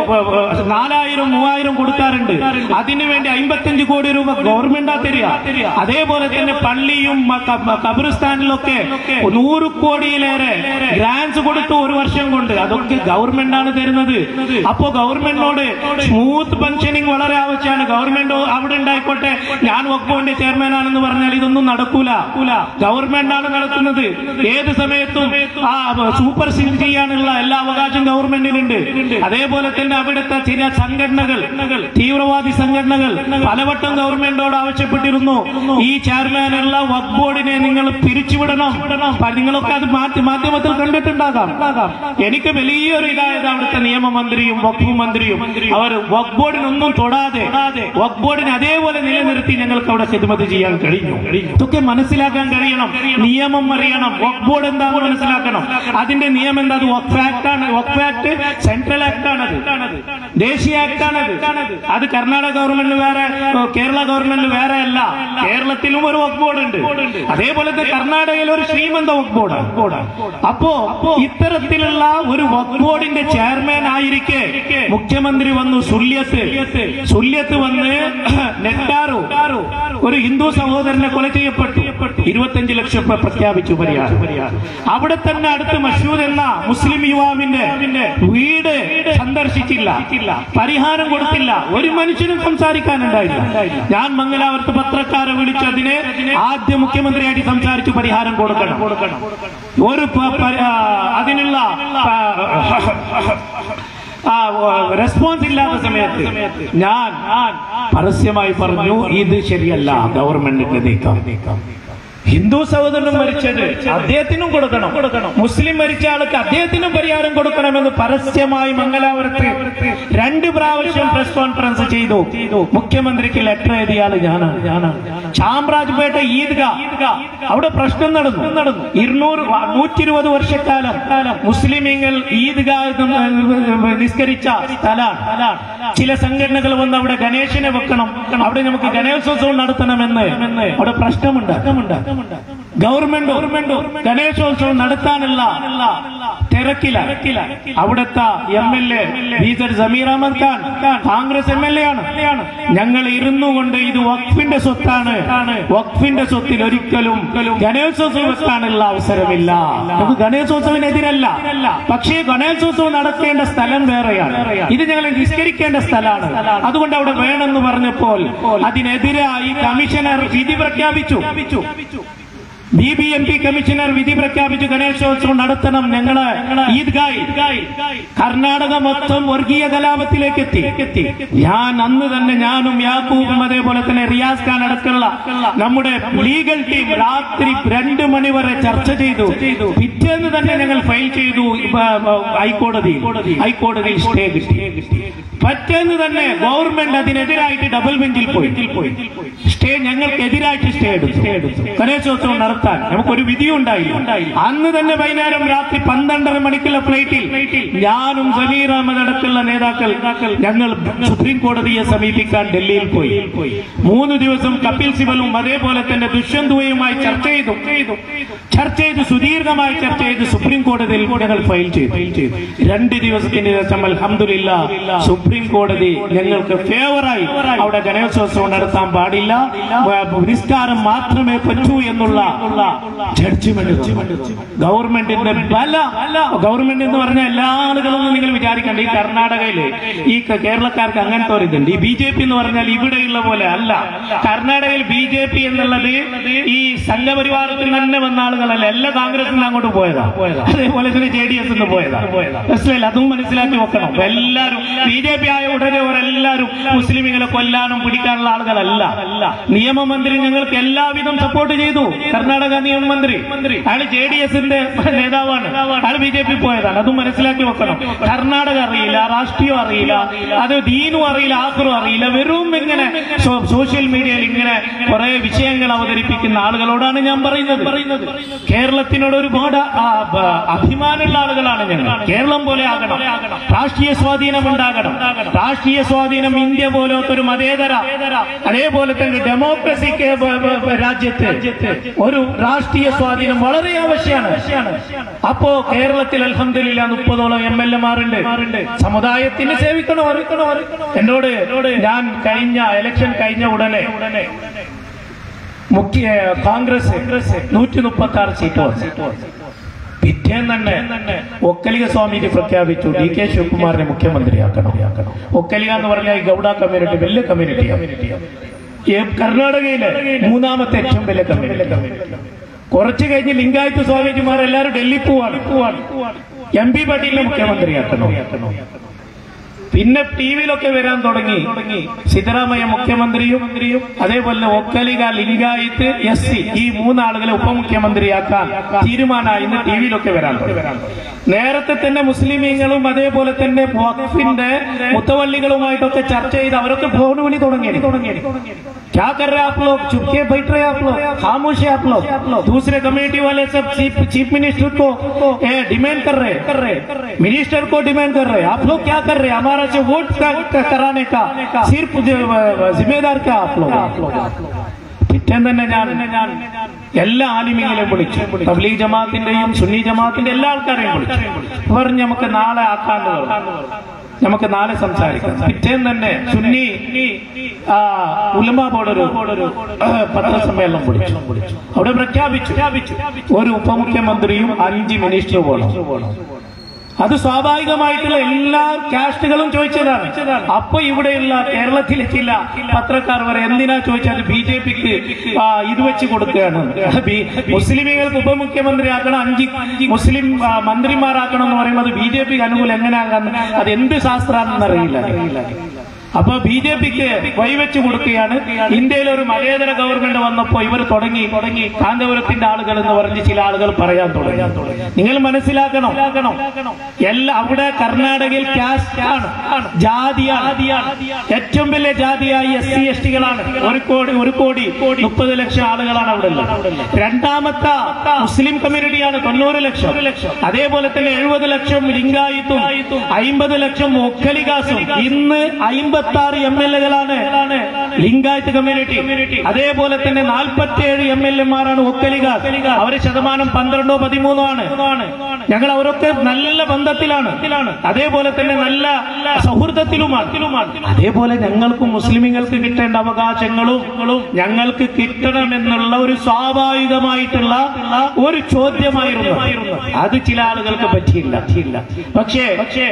നാലായിരം മൂവായിരം കൊടുക്കാറുണ്ട് അതിനുവേണ്ടി അമ്പത്തഞ്ച് കോടി രൂപ ഗവൺമെന്റാ തരിക അതേപോലെ തന്നെ പള്ളിയും മ- ക- മ- ഖബറിസ്ഥാനിലൊക്കെ നൂറ് കോടിയിലേറെ ഗ്രാൻസ് കൊടുത്തു ഒരു വർഷം കൊണ്ട് അതൊക്കെ ഗവൺമെന്റാണ് തരുന്നത് അപ്പോ ഗവൺമെന്റിനോട് സ്മൂത്ത് ഫംഗ്ഷനിങ് വളരെ ആവശ്യമാണ് ഗവൺമെന്റ് അവിടെ ഉണ്ടായിക്കോട്ടെ ഞാൻ വകുപ്പിന്റെ ചെയർമാനാണെന്ന് പറഞ്ഞാൽ ഇതൊന്നും നടക്കൂല ഗവൺമെന്റാണ് നടത്തുന്നത് ഏത് സമയത്തും ആ സൂപ്പർ സീൽ ചെയ്യാനുള്ള എല്ലാ അവകാശം ഗവൺമെന്റിനുണ്ട് അതേപോലെ തന്നെ അവിടുത്തെ ചില സംഘടനകൾ തീവ്രവാദി സംഘടനകൾ പലവട്ടം ഗവൺമെന്റിനോട് ആവശ്യപ്പെട്ടിരുന്നു ഈ ചെയർമാനുള്ള വക് ബോർഡിനെ നിങ്ങൾ പിരിച്ചുവിടണം പ- നിങ്ങളൊക്കെ അത് മാറ്റി മാധ്യമത്തിൽ കണ്ടിട്ടുണ്ടാകാം എനിക്ക് വലിയൊരു ഇതായത് അവിടുത്തെ നിയമമന്ത്രിയും വഖഫ് മന്ത്രിയും അവർ വക് ബോർഡിനൊന്നും തൊടാതെ വക് ബോർഡിനെ അതേപോലെ നിലനിർത്തി ഞങ്ങൾക്ക് അവിടെ ഹിദ്മത്ത് ചെയ്യാൻ കഴിഞ്ഞു ഇതൊക്കെ മനസ്സിലാക്കാൻ കഴിയണം നിയമം അറിയണം വക് ബോർഡ് എന്താണെന്ന് മനസ്സിലാക്കണം അതിന്റെ നിയമം എന്താ അത് വഖഫ് ആക്ട് ആണ് വഖഫ് ആക്ട് സെൻട്രൽ ആക്ട് ആണത് ദേശീയ ആക്ട് ആണത് അത് കർണാടക ഗവൺമെന്റ് വേറെ ഏ, കേരള ഗവൺമെന്റ് വേറെ അല്ല കേരളത്തിലും ഒരു വഖഫ് ബോർഡ് ഉണ്ട് അതേപോലെ തന്നെ കർണാടകയിൽ ഒരു ശ്രീമന്ത വഖഫ് ബോർഡ് അപ്പോ ഇത്തരത്തിലുള്ള ഒരു വഖഫ് ബോർഡിന്റെ ചെയർമാൻ ആയിരിക്കെ മുഖ്യമന്ത്രി വന്നു സുല്യത്ത് സുല്യത്ത് വന്ന് നെട്ടാറു ഒരു ഹിന്ദു സഹോദരനെ കൊല ചെയ്യപ്പെട്ടു ഇരുപത്തഞ്ച് ലക്ഷം രൂപ പ്രഖ്യാപിച്ചു പരിഹാരം അവിടെ തന്നെ അടുത്ത് മഷൂദ് എന്ന മുസ്ലിം യുവാവിന്റെ വീട് സന്ദർശിച്ചില്ല പരിഹാരം കൊടുത്തില്ല ഒരു മനുഷ്യനും സംസാരിക്കാനുണ്ടായില്ല ഞാൻ മംഗലാപുരത്ത് പത്രക്കാരെ വിളിച്ചതിന് ആദ്യ മുഖ്യമന്ത്രിയായിട്ട് സംസാരിച്ചു പരിഹാരം കൊടുക്കണം കൊടുക്കണം ഒരു പ- പ- ആ, അതിനുള്ള ആ, റെസ്പോൺസ് ഇല്ലാത്ത സമയത്ത് ഞാൻ ഞാൻ പരസ്യമായി പറഞ്ഞു ഇത് ശരിയല്ല ഗവൺമെന്റിന്റെ നീക്കം ഹിന്ദു സഹോദരനും മരിച്ചത് അദ്ദേഹത്തിനും കൊടുക്കണം കൊടുക്കണം മുസ്ലിം മരിച്ച ആൾക്ക് അദ്ദേഹത്തിനും പരിഹാരം കൊടുക്കണമെന്ന് പരസ്യമായി മംഗലാപുരത്ത് രണ്ട് പ്രാവശ്യം പ്രസ് കോൺഫറൻസ് ചെയ്തു മുഖ്യമന്ത്രിക്ക് ലെറ്റർ എഴുതിയ ആള് ഞാനാണ് ഞാനാണ് ചാമരാജ്പേട്ട ഈദ്ഗ അവിടെ പ്രശ്നം നടന്നു നടന്നു ഇരുന്നൂറ് നൂറ്റി ഇരുപത് വർഷക്കാലം മുസ്ലിമീങ്ങൾ ഈദ്ഗ നിസ്കരിച്ച സ്ഥലമാണ് ചില സംഘടനകൾ വന്ന് അവിടെ ഗണേശനെ വെക്കണം അവിടെ നമുക്ക് ഗണേശോത്സവം നടത്തണമെന്ന് അവിടെ പ്രശ്നമുണ്ട് ഗവൺമെന്റ് ഗവൺമെന്റ് ഗണേശോത്സവം നടത്താനുള്ള തിരക്കില അവിടുത്തെ എം എൽ എ ബീസർ Sameer Ahmed Khan Congress M L A ആണ് ഞങ്ങൾ ഇരുന്നു കൊണ്ട് ഇത് വഖഫിന്റെ സ്വത്താണ് വഖഫിന്റെ സ്വത്തിൽ ഒരിക്കലും ഗണേശോത്സവം വെക്കാനുള്ള അവസരമില്ല നമുക്ക് ഗണേശോത്സവത്തിനെതിരല്ല പക്ഷേ ഗണേശോത്സവം നടത്തേണ്ട സ്ഥലം വേറെയാണ് ഇത് ഞങ്ങൾ നിസ്കരിക്കേണ്ട സ്ഥലമാണ് അതുകൊണ്ട് അവിടെ വേണമെന്ന് പറഞ്ഞപ്പോൾ അതിനെതിരായി കമ്മീഷണർ വിധി പ്രഖ്യാപിച്ചു B B M P commissioner വിധി പ്രഖ്യാപിച്ചു ഗണേശോത്സവം നടത്തണം ഞങ്ങള് ഈദ്ഗായി കർണാടക മൊത്തം വർഗീയ കലാപത്തിലേക്ക് എത്തി ഞാൻ അന്ന് തന്നെ ഞാനും യാക്കൂബും അതേപോലെ തന്നെ റിയാസ് ഖാൻ അടക്കമുള്ള നമ്മുടെ ലീഗൽ ടീം രാത്രി രണ്ട് മണി വരെ ചർച്ച ചെയ്തു പിറ്റേന്ന് തന്നെ ഞങ്ങൾ ഫയൽ ചെയ്തു ഇപ്പ, ആ, ഹൈക്കോടതി ഹൈക്കോടതി സ്റ്റേ കിട്ടി പറ്റേന്ന് തന്നെ ഗവൺമെന്റ് അതിനെതിരായിട്ട് ഡബിൾ ബെഞ്ചിൽ പോയി സ്റ്റേ ഞങ്ങൾക്കെതിരായിട്ട് സ്റ്റേ എടുത്തു ഗണേശോത്സവം നടത്താൻ നമുക്കൊരു വിധിയും ഉണ്ടായില്ല അന്ന് തന്നെ വൈകുന്നേരം രാത്രി പന്ത്രണ്ടര മണിക്കുള്ള ഫ്ലൈറ്റിൽ ഞാനും സമീർ അഹമ്മദ് അടക്കമുള്ള നേതാക്കൾ ഞങ്ങൾ സുപ്രീം കോടതിയെ സമീപിക്കാൻ ഡൽഹിയിൽ പോയി മൂന്ന് ദിവസം കപിൽ സിബലും അതേപോലെ തന്നെ ദുഷ്യന്തുവയുമായി ചർച്ച ചെയ്തു ചർച്ച ചെയ്ത് സുദീർഘമായി ചർച്ച ചെയ്ത് സുപ്രീം കോടതിയിൽ ഞങ്ങൾ ഫയൽ ചെയ്തു രണ്ട് ദിവസത്തിന് ശേഷം അൽഹംദുലില്ലാ സുപ്രീം സുപ്രീം കോടതി ഞങ്ങൾക്ക് ഫേവറായി അവിടെ ഗണേശോത്സവം നടത്താൻ പാടില്ല വ- നിസ്കാരം മാത്രമേ പറ്റൂ എന്നുള്ള ജഡ്ജിമെന്റ് ഗവൺമെന്റിന്റെ പല ഗവൺമെന്റ് എന്ന് പറഞ്ഞ എല്ലാ ആളുകളൊന്നും നിങ്ങൾ വിചാരിക്കണ്ട ഈ കർണാടകയില് ഈ ക- കേരളക്കാർക്ക് അങ്ങനത്തെ ഒരു ഇതുണ്ട് ഈ ബി ജെ പി എന്ന് പറഞ്ഞാൽ ഇവിടെയുള്ള പോലെ അല്ല കർണാടകയിൽ ബി ജെ പി എന്നുള്ളത് ഈ സംഘപരിവാരത്തിൽ തന്നെ വന്ന ആളുകളല്ല എല്ലാ കോൺഗ്രസിൽ നിന്ന് അങ്ങോട്ട് പോയതാ അതേപോലെ തന്നെ ജെ ഡി എസ് നിന്ന് പോയതാ മനസ്സിലായില്ല അതും മനസ്സിലാക്കി വെക്കണം അപ്പൊ എല്ലാവരും ബി ജെ പി ആയ ഉടനെ അവരെല്ലാവരും മുസ്ലിമുകളെ കൊല്ലാനും പിടിക്കാനുള്ള ആളുകളല്ല നിയമമന്ത്രി ഞങ്ങൾക്ക് എല്ലാവിധം സപ്പോർട്ട് ചെയ്തു കർണാടക നിയമമന്ത്രി അയാൾ ജെ ഡി എസിന്റെ നേതാവാണ് അയാൾ ബി ജെ പി പോയതാണ് അതും മനസ്സിലാക്കി വെക്കണം കർണാടക അറിയില്ല രാഷ്ട്രീയം അറിയില്ല അത് ദീനും അറിയില്ല ആക്രും അറിയില്ല വെറും ഇങ്ങനെ സോ- സോഷ്യൽ മീഡിയയിൽ ഇങ്ങനെ കുറെ വിഷയങ്ങൾ അവതരിപ്പിക്കുന്ന ആളുകളോടാണ് ഞാൻ പറയുന്നത് പറയുന്നത് കേരളത്തിനോട് ഒരുപാട് ആ, ബ- അഭിമാനമുള്ള ആളുകളാണ് ഞങ്ങൾ കേരളം പോലെ ആകണം രാഷ്ട്രീയ സ്വാധീനം ഉണ്ടാകണം രാഷ്ട്രീയ സ്വാധീനം ഇന്ത്യ പോലത്തെ ഒരു മതേതര അതേപോലെ തന്നെ ഡെമോക്രസി കേ- ബ- ബ- ബ- രാജ്യത്ത് ഒരു രാഷ്ട്രീയ സ്വാധീനം വളരെ ആവശ്യമാണ് അപ്പോ കേരളത്തിൽ അൽഹംദുലില്ല മുപ്പതോളം എം എൽ എമാരുണ്ട് സമുദായത്തിന് സേവിക്കണോ അറിയിക്കണോ എന്നോട് ഞാൻ കഴിഞ്ഞ ഇലക്ഷൻ കഴിഞ്ഞ ഉടനെ മുഖ്യ കോൺഗ്രസ് നൂറ്റി മുപ്പത്തി ആറ് സീറ്റ് വന്നു പിറ്റേന്ന് തന്നെ ഒക്കലിക സ്വാമിജി പ്രഖ്യാപിച്ചു ഡി കെ ശിവകുമാറിനെ മുഖ്യമന്ത്രിയാക്കണം ഒക്കലിക എന്ന് പറഞ്ഞാൽ ഈ ഗൗഡ കമ്മ്യൂണിറ്റി വലിയ കമ്മ്യൂണിറ്റിയാണ് ഈ കർണാടകയിലെ മൂന്നാമത്തെ ഏറ്റവും വലിയ കമ്മ്യൂണിറ്റി കുറച്ച് കഴിഞ്ഞ് ലിംഗായത്ത് സ്വാമിജിമാർ എല്ലാവരും ഡൽഹി പോവാണ് പോവാണ് എം പി പാട്ടീലിനെ മുഖ്യമന്ത്രിയാക്കണോ പിന്നെ ടി വിയിലൊക്കെ വരാൻ തുടങ്ങി സിദ്ധരാമയ്യ മുഖ്യമന്ത്രിയും അതേപോലെ തന്നെ ഒക്കലിക ലിംഗായത്ത് എസ് സി ഈ മൂന്നാളുകളെ ഉപമുഖ്യമന്ത്രിയാക്കാൻ തീരുമാനമായി ഇന്ന് ടി വിയിലൊക്കെ വരാൻ തുടങ്ങി നേരത്തെ തന്നെ മുസ്ലിമീങ്ങളും അതേപോലെ തന്നെ വഖഫിന്റെ മുത്തവള്ളികളുമായിട്ടൊക്കെ ചർച്ച ചെയ്ത് അവരൊക്കെ ഫോൺ വിളി തുടങ്ങി തുടങ്ങി क्या कर रहे आप लोग चुप के बैठ रहे आप लोग खामोश है आप लोग दूसरे कमेटी वाले सब चीफ चीफ मिनिस्टर को डिमांड कर रहे कर रहे मिनिस्टर को डिमांड कर रहे आप लोग क्या कर रहे हमारा जो वोट का- का- कराने का सिर्फ जो, अ, जिम्मेदार क्या आप लोग പിറ്റേന്ന് തന്നെ ഞാൻ ഞാൻ എല്ലാ ആലിമികളെയും വിളിച്ചു തബ്ലീഗ് ജമാഅത്തിന്റെയും സുന്നി ജമാഅത്തിന്റെ എല്ലാ ആൾക്കാരെയും വിളിച്ചു പറഞ്ഞു നമുക്ക് നാളെ ആക്കാന്ന് പറഞ്ഞു നമുക്ക് നാളെ സംസാരിക്കാം പിറ്റേന്ന് തന്നെ സുന്നി ആ, ഉലമ ബോർഡ് ഒരു പത്രസമ്മേളനം വിളിച്ചു അവിടെ പ്രഖ്യാപിച്ചു ഒരു ഉപമുഖ്യമന്ത്രിയും അഞ്ച് മിനിസ്റ്റർ പോകണം അത് സ്വാഭാവികമായിട്ടുള്ള എല്ലാ കാസ്റ്റുകളും ചോദിച്ചതാണ് അപ്പൊ ഇവിടെയുള്ള കേരളത്തിലെ ചില പത്രക്കാർ വരെ എന്തിനാ ചോദിച്ചത് ബി ജെ പിക്ക് ഇത് വെച്ച് കൊടുക്കുകയാണ് ബി- മുസ്ലിമുകൾക്ക് ഉപമുഖ്യമന്ത്രിയാക്കണം അഞ്ച് മുസ്ലിം ആ, മന്ത്രിമാരാക്കണം എന്ന് പറയുന്നത് ബി ജെ പിക്ക് അനുകൂലം എങ്ങനെയാകാന്ന് അത് എന്ത് ശാസ്ത്രാണെന്ന് അറിയില്ല അപ്പൊ ബി ജെ പിക്ക് വൈവെച്ച് കൊടുക്കുകയാണ് ഇന്ത്യയിൽ ഒരു മതേതര ഗവൺമെന്റ് വന്നപ്പോ ഇവർ തുടങ്ങി തുടങ്ങി കാന്തപുരത്തിന്റെ ആളുകൾ എന്ന് പറഞ്ഞ് ചില ആളുകൾ പറയാൻ തുടങ്ങി നിങ്ങൾ മനസ്സിലാക്കണം എല്ലാ അവിടെ കർണാടകയിൽ കാസ്റ്റ് ആണ് ജാതിയാണ് ഏറ്റവും വലിയ ജാതിയായി എസ് സി എസ് ടികളാണ് ഒരു കോടി ഒരു കോടി മുപ്പത് ലക്ഷം ആളുകളാണ് അവിടെ ഉള്ളത് രണ്ടാമത്തെ മുസ്ലിം കമ്മ്യൂണിറ്റിയാണ് തൊണ്ണൂറ് ലക്ഷം അതേപോലെ തന്നെ എഴുപത് ലക്ഷം ലിംഗായിത്തും അയിമ്പത് ലക്ഷം ഒക്കലികാസും ഇന്ന് അയിമ്പത്തി ആറ് എം എൽ എകളാണ് ലിംഗായത്ത് കമ്മ്യൂണിറ്റി അതേപോലെ തന്നെ നാൽപ്പത്തിയേഴ് എം എൽ എമാരാണ് ഒക്കലികാസ് അവരെ ശതമാനം പന്ത്രണ്ടോ പതിമൂന്നോ ആണ് ഞങ്ങൾ അവരൊക്കെ നല്ല ബന്ധത്തിലാണ് അതേപോലെ തന്നെ നല്ല സൗഹൃദത്തിലുമാണ് അതേപോലെ ഞങ്ങൾക്കും മുസ്ലിമുകൾക്ക് കിട്ടേണ്ട അവകാശങ്ങളും ഞങ്ങൾക്ക് കിട്ടണമെന്നുള്ള ഒരു സ്വാഭാവികമായിട്ടുള്ള ഒരു ചോദ്യമായിരുന്നു അത് ചില ആളുകൾക്ക് പറ്റിയില്ല പക്ഷേ പക്ഷേ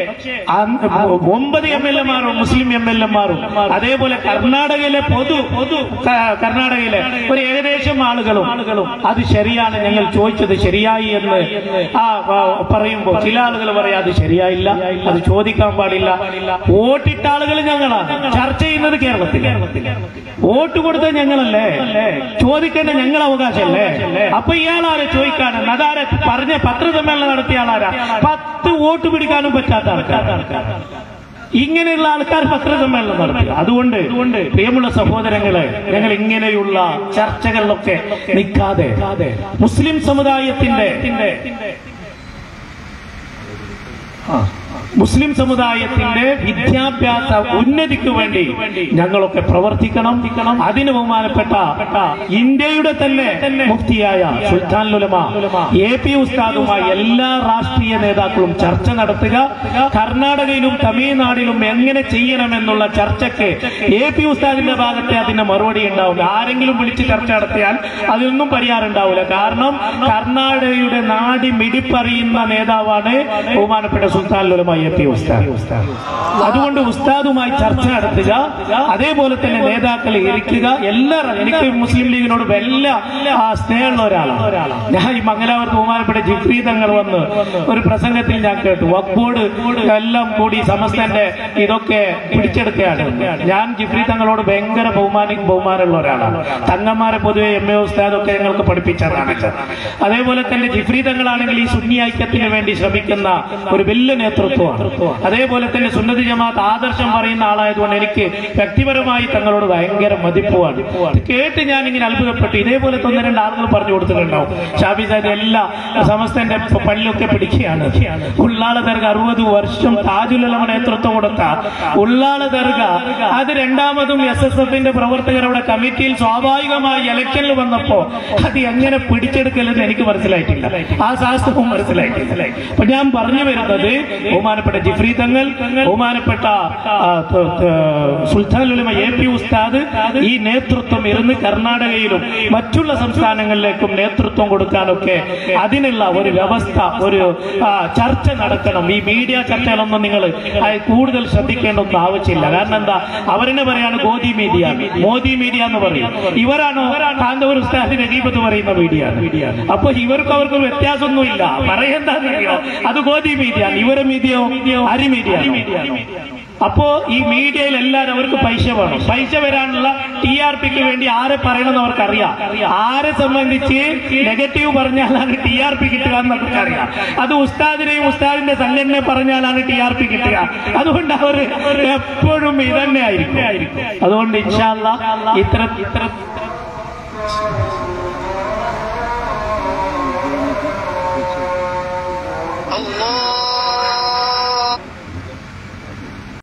ഒമ്പത് എം എൽ എമാരും മുസ്ലിം എം എൽ എമാരും അതേപോലെ കർണാടകയിലെ പൊതു പൊതു ക- കർണാടകയിലെ ഒരു ഏകദേശം ആളുകളും ആളുകളും അത് ശരിയാണ് ഞങ്ങൾ ചോദിച്ചത് ശരിയായി എന്ന് ആ ആ, പറയുമ്പോൾ ചില ആളുകൾ പറയാം അത് ശരിയായില്ല അത് ചോദിക്കാൻ പാടില്ല വോട്ടിട്ട ആളുകൾ ഞങ്ങളാണ് ചർച്ച ചെയ്യുന്നത് കേരളത്തിൽ വോട്ട് കൊടുത്ത ഞങ്ങളല്ലേ ചോദിക്കേണ്ട ഞങ്ങൾ അവകാശമല്ലേ അപ്പൊ ഇയാളാരെ ചോദിക്കാനും അതാരെ പറഞ്ഞ പത്രസമ്മേളനം നടത്തിയ ആളാരാ പത്ത് വോട്ട് പിടിക്കാനും പറ്റാത്ത ആൾക്കാർ ഇങ്ങനെയുള്ള ആൾക്കാർ പത്രസമ്മേളനം നടത്തി അതുകൊണ്ട് അതുകൊണ്ട് പ്രിയമുള്ള സഹോദരങ്ങളെ ഞങ്ങൾ ഇങ്ങനെയുള്ള ചർച്ചകളിലൊക്കെ നിൽക്കാതെ മുസ്ലിം സമുദായത്തിന്റെ ആ മുസ്ലിം സമുദായത്തിന്റെ വിദ്യാഭ്യാസ ഉന്നതിക്ക് വേണ്ടി ഞങ്ങളൊക്കെ പ്രവർത്തിക്കണം അതിന് ബഹുമാനപ്പെട്ട ഇന്ത്യയുടെ തന്നെ മുഫ്തിയായ സുൽത്താൻ ലുലമ എ പി ഉസ്താദുമായി എല്ലാ രാഷ്ട്രീയ നേതാക്കളും ചർച്ച നടത്തുക കർണാടകയിലും തമിഴ്നാടിലും എങ്ങനെ ചെയ്യണമെന്നുള്ള ചർച്ചയ്ക്ക് എ പി ഉസ്താദിന്റെ ഭാഗത്തെ അതിന്റെ മറുപടി ഉണ്ടാവില്ല ആരെങ്കിലും വിളിച്ച് ചർച്ച നടത്തിയാൽ അതിനൊന്നും പരിഹാരം ഉണ്ടാവില്ല കാരണം കർണാടകയുടെ നാടി മിടിപ്പറിയുന്ന നേതാവാണ് ബഹുമാനപ്പെട്ട സുൽത്താൻ ലുലമ എ പി ഉസ്താദ് അതുകൊണ്ട് ഉസ്താദുമായി ചർച്ച നടത്തുക അതേപോലെ തന്നെ നേതാക്കളെ ഇരിക്കുക എല്ലാവരും എനിക്ക് മുസ്ലിം ലീഗിനോട് വല്ല ആ, സ്നേഹമുള്ള ഒരാളാണ് ഞാൻ ഈ മംഗലാപുരത്ത് ബഹുമാനപ്പെട്ട ജിഫ്രി തങ്ങൾ വന്ന് ഒരു പ്രസംഗത്തിൽ ഞാൻ കേട്ടു വക്ബോർഡ് എല്ലാം കൂടി സമസ്തന്റെ ഇതൊക്കെ പിടിച്ചെടുക്കുകയാണ് ഞാൻ ജിഫ്രി തങ്ങളോട് ഭയങ്കര ബഹുമാനി ബഹുമാനമുള്ള ഒരാളാണ് തങ്ങന്മാരെ പൊതുവെ എം എ ഉസ്താദൊക്കെ ഞങ്ങൾക്ക് പഠിപ്പിച്ചതാണ് അതേപോലെ തന്നെ ജിഫ്രി തങ്ങളാണെങ്കിൽ ഈ സുന്നി ഐക്യത്തിന് വേണ്ടി ശ്രമിക്കുന്ന ഒരു വലിയ നേതൃത്വമാണ് അതേപോലെ തന്നെ സുന്നതി ജമാഅത്ത് ആദർശം പറയുന്ന ആളായതുകൊണ്ട് എനിക്ക് വ്യക്തിപരമായി തങ്ങളോട് ഭയങ്കര മതിപ്പുമാണ് ഇത് കേട്ട് ഞാൻ ഇങ്ങനെ അത്ഭുതപ്പെട്ടു ഇതേപോലെ ഒന്ന് രണ്ട് ആളുകൾ പറഞ്ഞു കൊടുത്തിട്ടുണ്ടാവും ഷാബി സാഹിബ് എല്ലാ സമസ്തന്റെ പള്ളിയൊക്കെ പിടിക്കുകയാണ് ഉള്ളാള ദർഗ അറുപത് വർഷം താജുലമ നേതൃത്വം കൊടുത്ത ഉള്ളാള ദർഗ അത് രണ്ടാമതും എസ് എസ് എഫിന്റെ പ്രവർത്തകരുടെ കമ്മിറ്റിയിൽ സ്വാഭാവികമായി ഇലക്ഷനിൽ വന്നപ്പോ അത് എങ്ങനെ പിടിച്ചെടുക്കലെന്ന് എനിക്ക് മനസ്സിലായിട്ടില്ല ആ ശാസ്ത്രവും മനസ്സിലായിട്ടില്ല അപ്പൊ ഞാൻ പറഞ്ഞു വരുന്നത് ബഹുമാനപ്പെട്ട ജിഫ്രി തങ്ങൾ ബഹുമാനപ്പെട്ട ആ, ത- ത- സുൽത്താൻ ഉലമ എ പി ഉസ്താദ് ഈ നേതൃത്വം ഇരുന്ന് കർണാടകയിലും മറ്റുള്ള സംസ്ഥാനങ്ങളിലേക്കും നേതൃത്വം കൊടുക്കാനൊക്കെ അതിനുള്ള ഒരു വ്യവസ്ഥ ഒരു ആ, ചർച്ച നടക്കണം ഈ മീഡിയ ചർച്ചകളൊന്നും നിങ്ങൾ കൂടുതൽ ശ്രദ്ധിക്കേണ്ടൊന്നും ആവശ്യമില്ല കാരണം എന്താ അവരെന്നെ പറയാണ് ഗോദി മീഡിയ മോദി മീഡിയ എന്ന് പറയും ഇവരാണോ കാന്തപുര ഉസ്താദിന്റെ ദീപത്ത് പറയുന്ന മീഡിയ അപ്പൊ ഇവർക്കും അവർക്കും വ്യത്യാസമൊന്നുമില്ല പറയെന്താണെന്നറിയോ അത് ഗോദി മീഡിയ ഇവരെ മീഡിയോ അരി മീഡിയ അപ്പോ ഈ മീഡിയയിൽ എല്ലാവരും അവർക്ക് പൈസ വേണം പൈസ വരാനുള്ള ടി ആർ പിക്ക് വേണ്ടി ആരെ പറയണമെന്ന് അവർക്കറിയാം ആരെ സംബന്ധിച്ച് നെഗറ്റീവ് പറഞ്ഞാലാണ് ടി ആർ പി കിട്ടുക എന്ന് അവർക്കറിയാം അത് ഉസ്താദിനെയും ഉസ്താദിന്റെ സംഘടനയെ പറഞ്ഞാലാണ് ടി ആർ പി കിട്ടുക അതുകൊണ്ട് അവർ എപ്പോഴും ഇതന്നെ ആയിരിക്കും അതുകൊണ്ട് ഇൻഷാല്ല ഇത്ര ഇത്ര